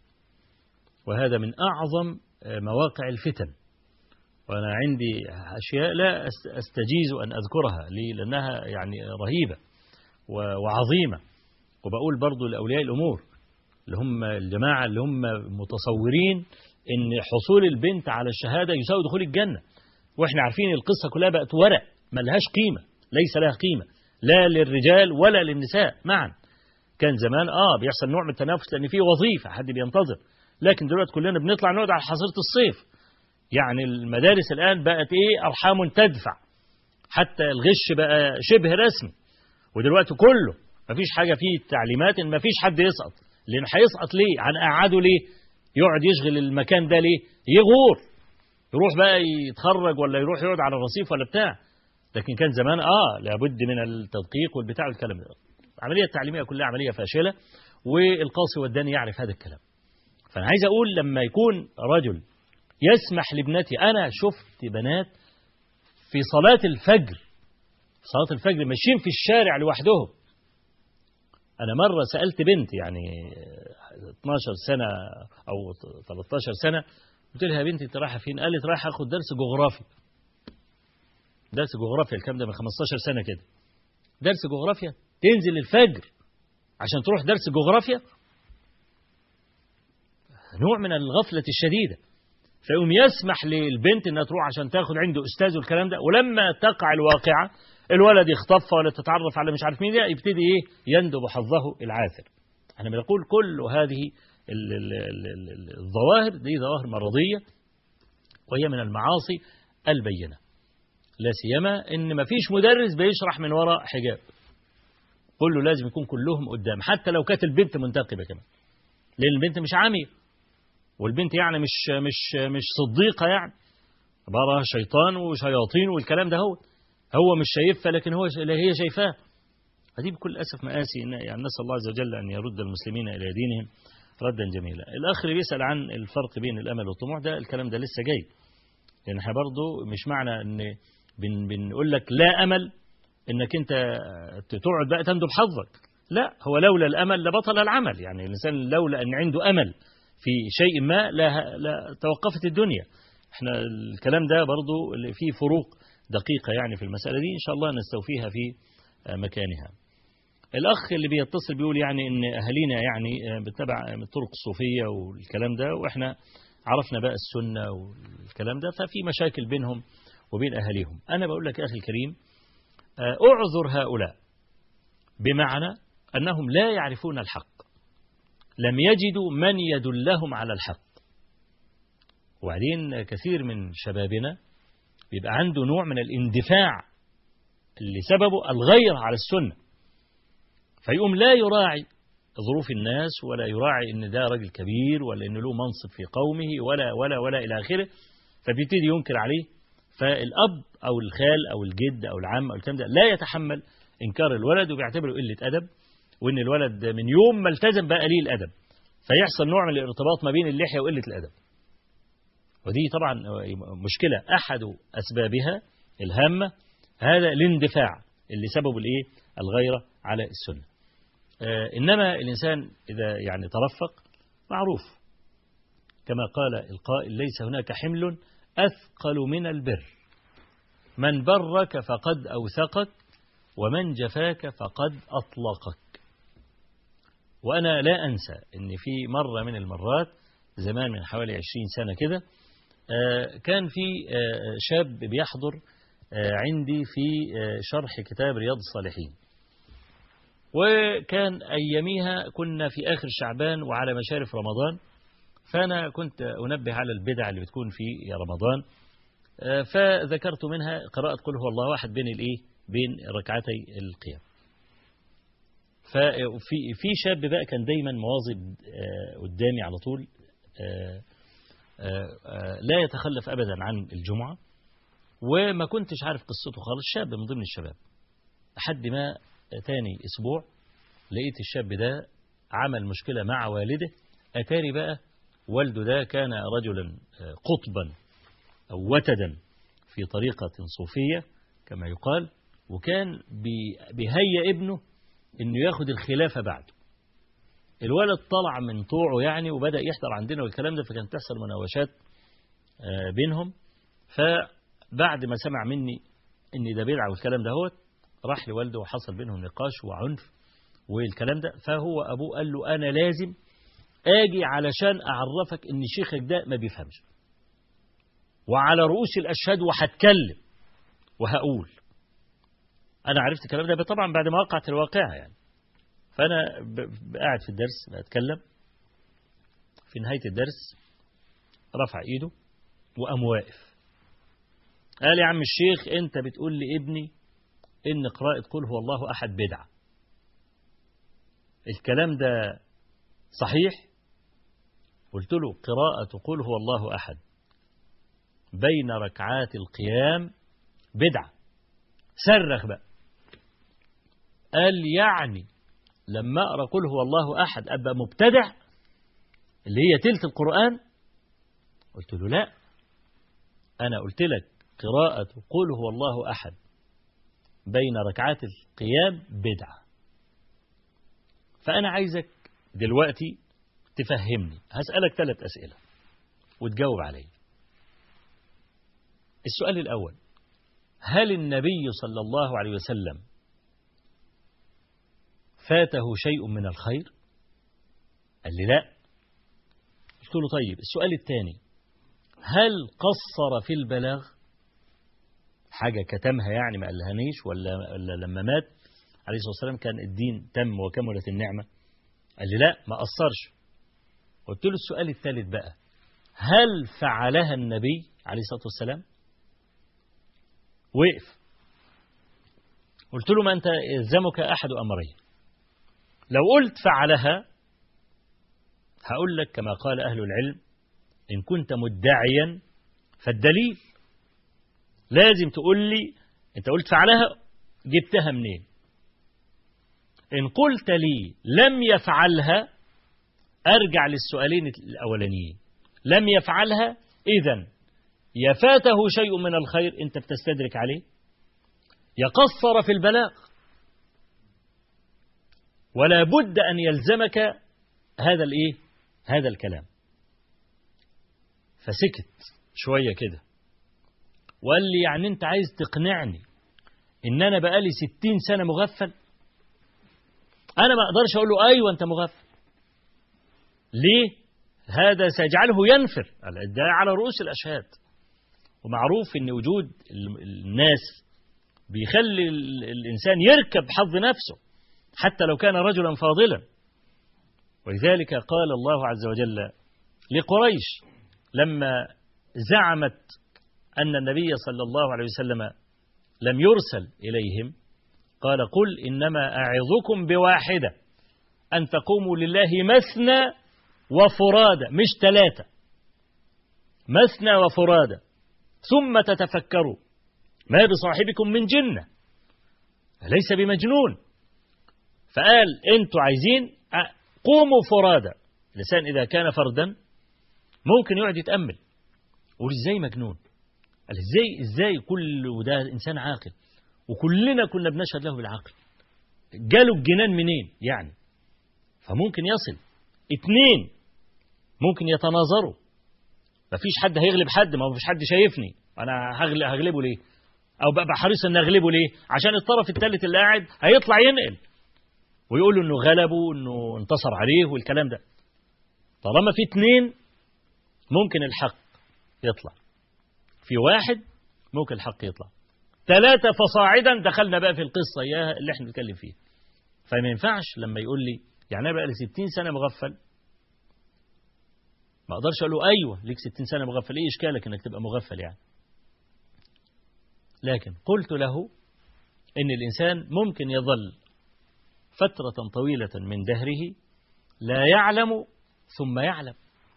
وهذا من أعظم آه، مواقع الفتن وأنا عندي أشياء لا أست- أستجيز أن أذكرها لي لأنها يعني رهيبة و- وعظيمة وبقول برضو لأولياء الأمور اللي هم الجماعة اللي هم متصورين أن حصول البنت على الشهادة يساوي دخول الجنة وإحنا عارفين القصة كلها بقت ورق ملهاش قيمة ليس لها قيمة لا للرجال ولا للنساء معا كان زمان آه بيحصل نوع من التنافس لأن في وظيفة حد بينتظر لكن دلوقتي كلنا بنطلع نقعد على حظيرة الصيف يعني المدارس الآن بقت إيه أرحام تدفع حتى الغش بقى شبه رسمي ودلوقتي كله مفيش حاجة فيه تعليمات إن مفيش حد يسقط لأن هيسقط ليه هنقعده ليه يقعد يشغل المكان ده ليه يغور يروح بقى يتخرج ولا يروح يقعد على الرصيف ولا بتاع لكن كان زمان اه لابد من التدقيق والبتاع والكلام ده العملية التعليمية كلها عملية فاشلة والقاصي والداني يعرف هذا الكلام فأنا عايز أقول لما يكون رجل يسمح لابنتي أنا شفت بنات في صلاة الفجر صلاة الفجر ماشيين في الشارع لوحدهم أنا مرة سألت بنت يعني 12 سنة أو 13 سنة قلت لها يا بنتي أنت رايحة فين؟ قالت رايحة أخد درس جغرافي درس جغرافيا الكلام ده من 15 سنة كده درس جغرافيا تنزل الفجر عشان تروح درس جغرافيا نوع من الغفلة الشديدة فيقوم يسمح للبنت انها تروح عشان تاخد عنده استاذ والكلام ده ولما تقع الواقعة الولد يخطفها ولا تتعرف على مش عارف مين ده يبتدي ايه يندب حظه العاثر احنا بنقول كل هذه ال- ال- ال- ال- الظواهر دي ظواهر مرضية وهي من المعاصي البينة لا سيما ان مفيش مدرس بيشرح من وراء حجاب كله لازم يكون كلهم قدام حتى لو كانت البنت منتقبة كمان لان البنت مش عامية والبنت يعني مش مش مش صديقة يعني عبارة شيطان وشياطين والكلام ده هو هو مش شايفها لكن هو لا هي شايفاه هذه بكل أسف مآسي إن يعني نسأل الله عز وجل أن يرد المسلمين إلى دينهم ردا جميلا الآخر اللي بيسأل عن الفرق بين الأمل والطموح ده الكلام ده لسه جاي لأن احنا برضه مش معنى أن بن بنقول لك لا أمل إنك أنت تقعد بقى تندب حظك لا هو لولا الأمل لبطل العمل يعني الإنسان لولا أن عنده أمل في شيء ما لا, لا توقفت الدنيا احنا الكلام ده برضو اللي فيه فروق دقيقة يعني في المسألة دي إن شاء الله نستوفيها في مكانها الأخ اللي بيتصل بيقول يعني إن أهالينا يعني بتبع الطرق الصوفية والكلام ده وإحنا عرفنا بقى السنة والكلام ده ففي مشاكل بينهم وبين أهاليهم أنا بقول لك يا أخي الكريم أعذر هؤلاء بمعنى أنهم لا يعرفون الحق لم يجدوا من يدلهم على الحق وبعدين كثير من شبابنا بيبقى عنده نوع من الاندفاع اللي سببه الغير على السنة فيقوم لا يراعي ظروف الناس ولا يراعي ان ده راجل كبير ولا ان له منصب في قومه ولا ولا ولا الى اخره فبيبتدي ينكر عليه فالاب او الخال او الجد او العم او الكلام ده لا يتحمل انكار الولد وبيعتبره قله ادب وان الولد من يوم ما التزم بقى قليل الادب فيحصل نوع من الارتباط ما بين اللحيه وقله الادب ودي طبعا مشكله احد اسبابها الهامه هذا الاندفاع اللي سببه الايه الغيره على السنه إنما الإنسان إذا يعني ترفق معروف كما قال القائل ليس هناك حمل أثقل من البر من برك فقد أوثقك ومن جفاك فقد أطلقك وأنا لا أنسى أن في مرة من المرات زمان من حوالي عشرين سنة كده كان في شاب بيحضر عندي في شرح كتاب رياض الصالحين وكان أياميها كنا في آخر شعبان وعلى مشارف رمضان فأنا كنت أنبه على البدع اللي بتكون في رمضان فذكرت منها قراءة قل هو الله واحد بين الإيه بين ركعتي القيام ففي في شاب بقى كان دايما مواظب قدامي على طول لا يتخلف أبدا عن الجمعة وما كنتش عارف قصته خالص شاب من ضمن الشباب لحد ما تاني أسبوع لقيت الشاب ده عمل مشكلة مع والده أتاري بقى والده ده كان رجلا قطبا أو وتدا في طريقة صوفية كما يقال وكان بيهيئ ابنه انه ياخد الخلافة بعده الولد طلع من طوعه يعني وبدأ يحضر عندنا والكلام ده فكانت تحصل مناوشات بينهم فبعد ما سمع مني ان ده بدعة والكلام ده هو راح لوالده وحصل بينهم نقاش وعنف والكلام ده فهو أبوه قال له أنا لازم أجي علشان أعرفك إن شيخك ده ما بيفهمش وعلى رؤوس الأشهاد وهتكلم وهقول أنا عرفت الكلام ده طبعا بعد ما وقعت الواقعة يعني فأنا قاعد في الدرس بتكلم في نهاية الدرس رفع إيده وقام واقف قال يا عم الشيخ أنت بتقول لابني إن قراءة قل هو الله أحد بدعة الكلام ده صحيح قلت له قراءة قل هو الله أحد بين ركعات القيام بدعة صرخ بقى قال يعني لما أقرأ قل هو الله أحد أبقى مبتدع اللي هي تلت القرآن قلت له لا أنا قلت لك قراءة قل هو الله أحد بين ركعات القيام بدعة فأنا عايزك دلوقتي تفهمني هسألك ثلاث أسئلة وتجاوب علي السؤال الأول هل النبي صلى الله عليه وسلم فاته شيء من الخير قال لي لا قلت له طيب السؤال الثاني هل قصر في البلاغ حاجة كتمها يعني ما قالهانيش ولا, ولا لما مات عليه الصلاة والسلام كان الدين تم وكملت النعمة قال لي لا ما قصرش قلت له السؤال الثالث بقى هل فعلها النبي عليه الصلاة والسلام وقف قلت له ما أنت يلزمك أحد أمرين لو قلت فعلها هقول لك كما قال أهل العلم إن كنت مدعيا فالدليل لازم تقول لي أنت قلت فعلها جبتها منين إن قلت لي لم يفعلها أرجع للسؤالين الأولانيين لم يفعلها إذا يفاته شيء من الخير أنت بتستدرك عليه يقصر في البلاغ ولا بد أن يلزمك هذا الإيه هذا الكلام فسكت شوية كده وقال لي يعني أنت عايز تقنعني إن أنا بقالي ستين سنة مغفل أنا ما أقدرش أقول له أيوة أنت مغفل ليه هذا سيجعله ينفر الادعاء على رؤوس الأشهاد ومعروف أن وجود الناس بيخلي الإنسان يركب حظ نفسه حتى لو كان رجلا فاضلا ولذلك قال الله عز وجل لقريش لما زعمت أن النبي صلى الله عليه وسلم لم يرسل إليهم قال قل إنما أعظكم بواحدة أن تقوموا لله مثنى وفرادى مش ثلاثة مثنى وفرادى ثم تتفكروا ما بصاحبكم من جنة ليس بمجنون فقال انتوا عايزين قوموا فرادى الإنسان إذا كان فردا ممكن يقعد يتأمل يقول ازاي مجنون قال ازاي ازاي كل وده انسان عاقل وكلنا كنا بنشهد له بالعقل جاله الجنان منين يعني فممكن يصل اتنين ممكن يتناظروا مفيش حد هيغلب حد ما فيش حد شايفني انا هغلبه ليه او بقى حريص ان اغلبه ليه عشان الطرف الثالث اللي قاعد هيطلع ينقل ويقول له انه غلبه انه انتصر عليه والكلام ده طالما في اتنين ممكن الحق يطلع في واحد ممكن الحق يطلع ثلاثة فصاعدا دخلنا بقى في القصة إياها اللي احنا بنتكلم فيها فما ينفعش لما يقول لي يعني أنا بقى لي 60 سنة مغفل ما أقدرش أقول له أيوه ليك 60 سنة مغفل إيه إشكالك إنك تبقى مغفل يعني لكن قلت له إن الإنسان ممكن يظل فترة طويلة من دهره لا يعلم ثم يعلم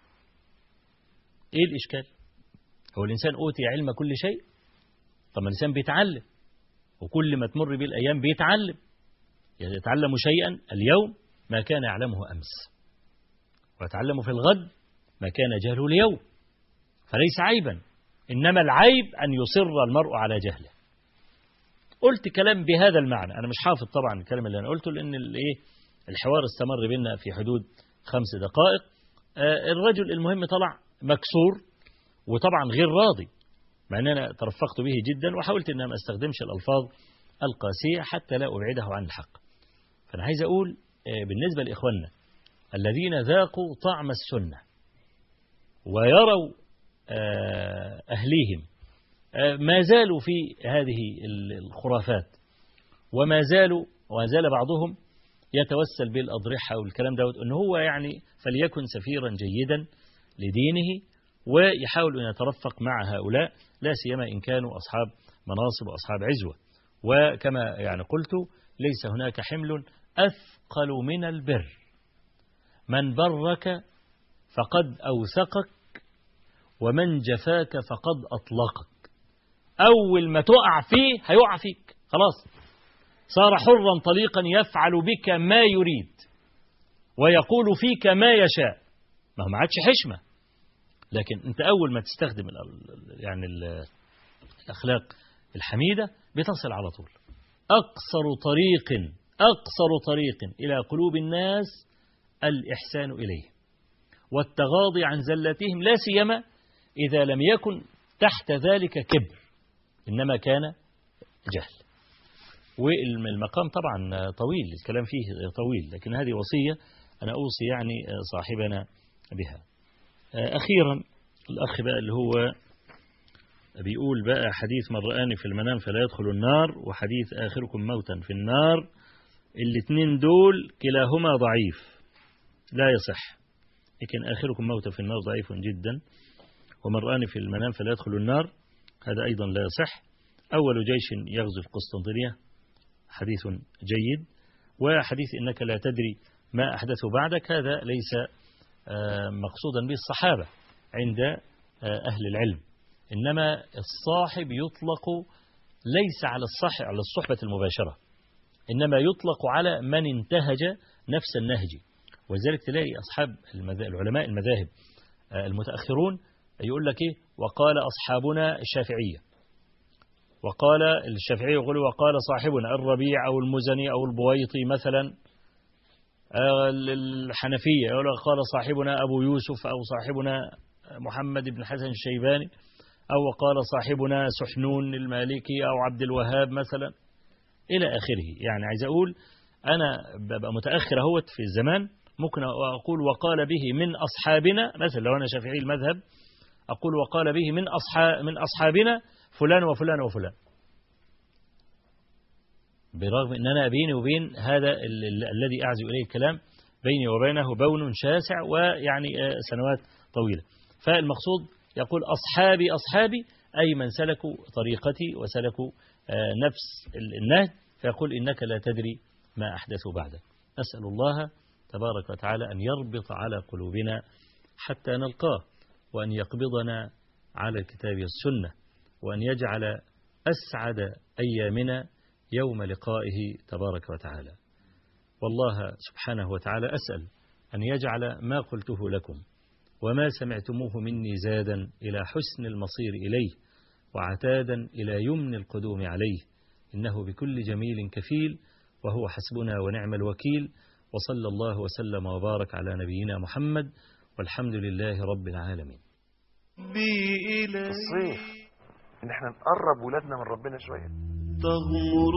إيه الإشكال هو الإنسان أوتي علم كل شيء طب الإنسان بيتعلم وكل ما تمر به الأيام بيتعلم يتعلم شيئا اليوم ما كان يعلمه أمس ويتعلم في الغد ما كان جهله اليوم فليس عيبا إنما العيب أن يصر المرء على جهله قلت كلام بهذا المعنى أنا مش حافظ طبعا الكلام اللي أنا قلته لأن الإيه الحوار استمر بينا في حدود خمس دقائق الرجل المهم طلع مكسور وطبعا غير راضي مع أن أنا ترفقت به جدا وحاولت أن ما استخدمش الألفاظ القاسية حتى لا أبعده عن الحق فأنا عايز أقول بالنسبة لإخواننا الذين ذاقوا طعم السنة ويروا أهليهم ما زالوا في هذه الخرافات وما زالوا وما زال بعضهم يتوسل بالأضرحة والكلام دوت أنه هو يعني فليكن سفيرا جيدا لدينه ويحاول أن يترفق مع هؤلاء لا سيما إن كانوا أصحاب مناصب وأصحاب عزوة وكما يعني قلت ليس هناك حمل أثقل من البر من برك فقد أوثقك ومن جفاك فقد أطلقك أول ما تقع فيه هيقع فيك خلاص صار حرا طليقا يفعل بك ما يريد ويقول فيك ما يشاء ما هو ما عادش حشمة لكن أنت أول ما تستخدم يعني الأخلاق الحميدة بتصل على طول أقصر طريق أقصر طريق إلى قلوب الناس الإحسان إليه والتغاضي عن زلتهم لا سيما إذا لم يكن تحت ذلك كبر إنما كان جهل والمقام طبعا طويل الكلام فيه طويل لكن هذه وصية أنا أوصي يعني صاحبنا بها أخيرا الأخ بقى اللي هو بيقول بقى حديث من رآني في المنام فلا يدخل النار وحديث آخركم موتا في النار الاثنين دول كلاهما ضعيف لا يصح لكن آخركم موتا في النار ضعيف جدا ومن رآني في المنام فلا يدخل النار هذا أيضا لا يصح أول جيش يغزو القسطنطينية حديث جيد وحديث إنك لا تدري ما أحدثه بعدك هذا ليس مقصودا به الصحابة عند أهل العلم إنما الصاحب يطلق ليس على الصح على الصحبة المباشرة إنما يطلق على من انتهج نفس النهج ولذلك تلاقي أصحاب العلماء المذاهب المتأخرون يقول لك إيه وقال أصحابنا الشافعية وقال الشافعي يقول وقال صاحبنا الربيع أو المزني أو البويطي مثلا الحنفية يقول قال صاحبنا أبو يوسف أو صاحبنا محمد بن حسن الشيباني أو قال صاحبنا سحنون المالكي أو عبد الوهاب مثلا إلى آخره يعني عايز أقول أنا ببقى متأخر اهوت في الزمان ممكن أقول وقال به من أصحابنا مثلا لو أنا شافعي المذهب أقول وقال به من أصحاب من أصحابنا فلان وفلان وفلان برغم أن أنا بيني وبين هذا ال- ال- الذي أعزو إليه الكلام بيني وبينه بون شاسع ويعني آه، سنوات طويلة فالمقصود يقول أصحابي أصحابي أي من سلكوا طريقتي وسلكوا آه، نفس ال- النهج فيقول إنك لا تدري ما أحدثوا بعدك نسأل الله تبارك وتعالى أن يربط على قلوبنا حتى نلقاه وأن يقبضنا على الكتاب والسنة وأن يجعل أسعد أيامنا يوم لقائه تبارك وتعالى والله سبحانه وتعالى أسأل أن يجعل ما قلته لكم وما سمعتموه مني زادا إلى حسن المصير إليه وعتادا إلى يمن القدوم عليه إنه بكل جميل كفيل وهو حسبنا ونعم الوكيل وصلى الله وسلم وبارك على نبينا محمد والحمد لله رب العالمين الصيف ان احنا نقرب ولادنا من ربنا شويه تغمر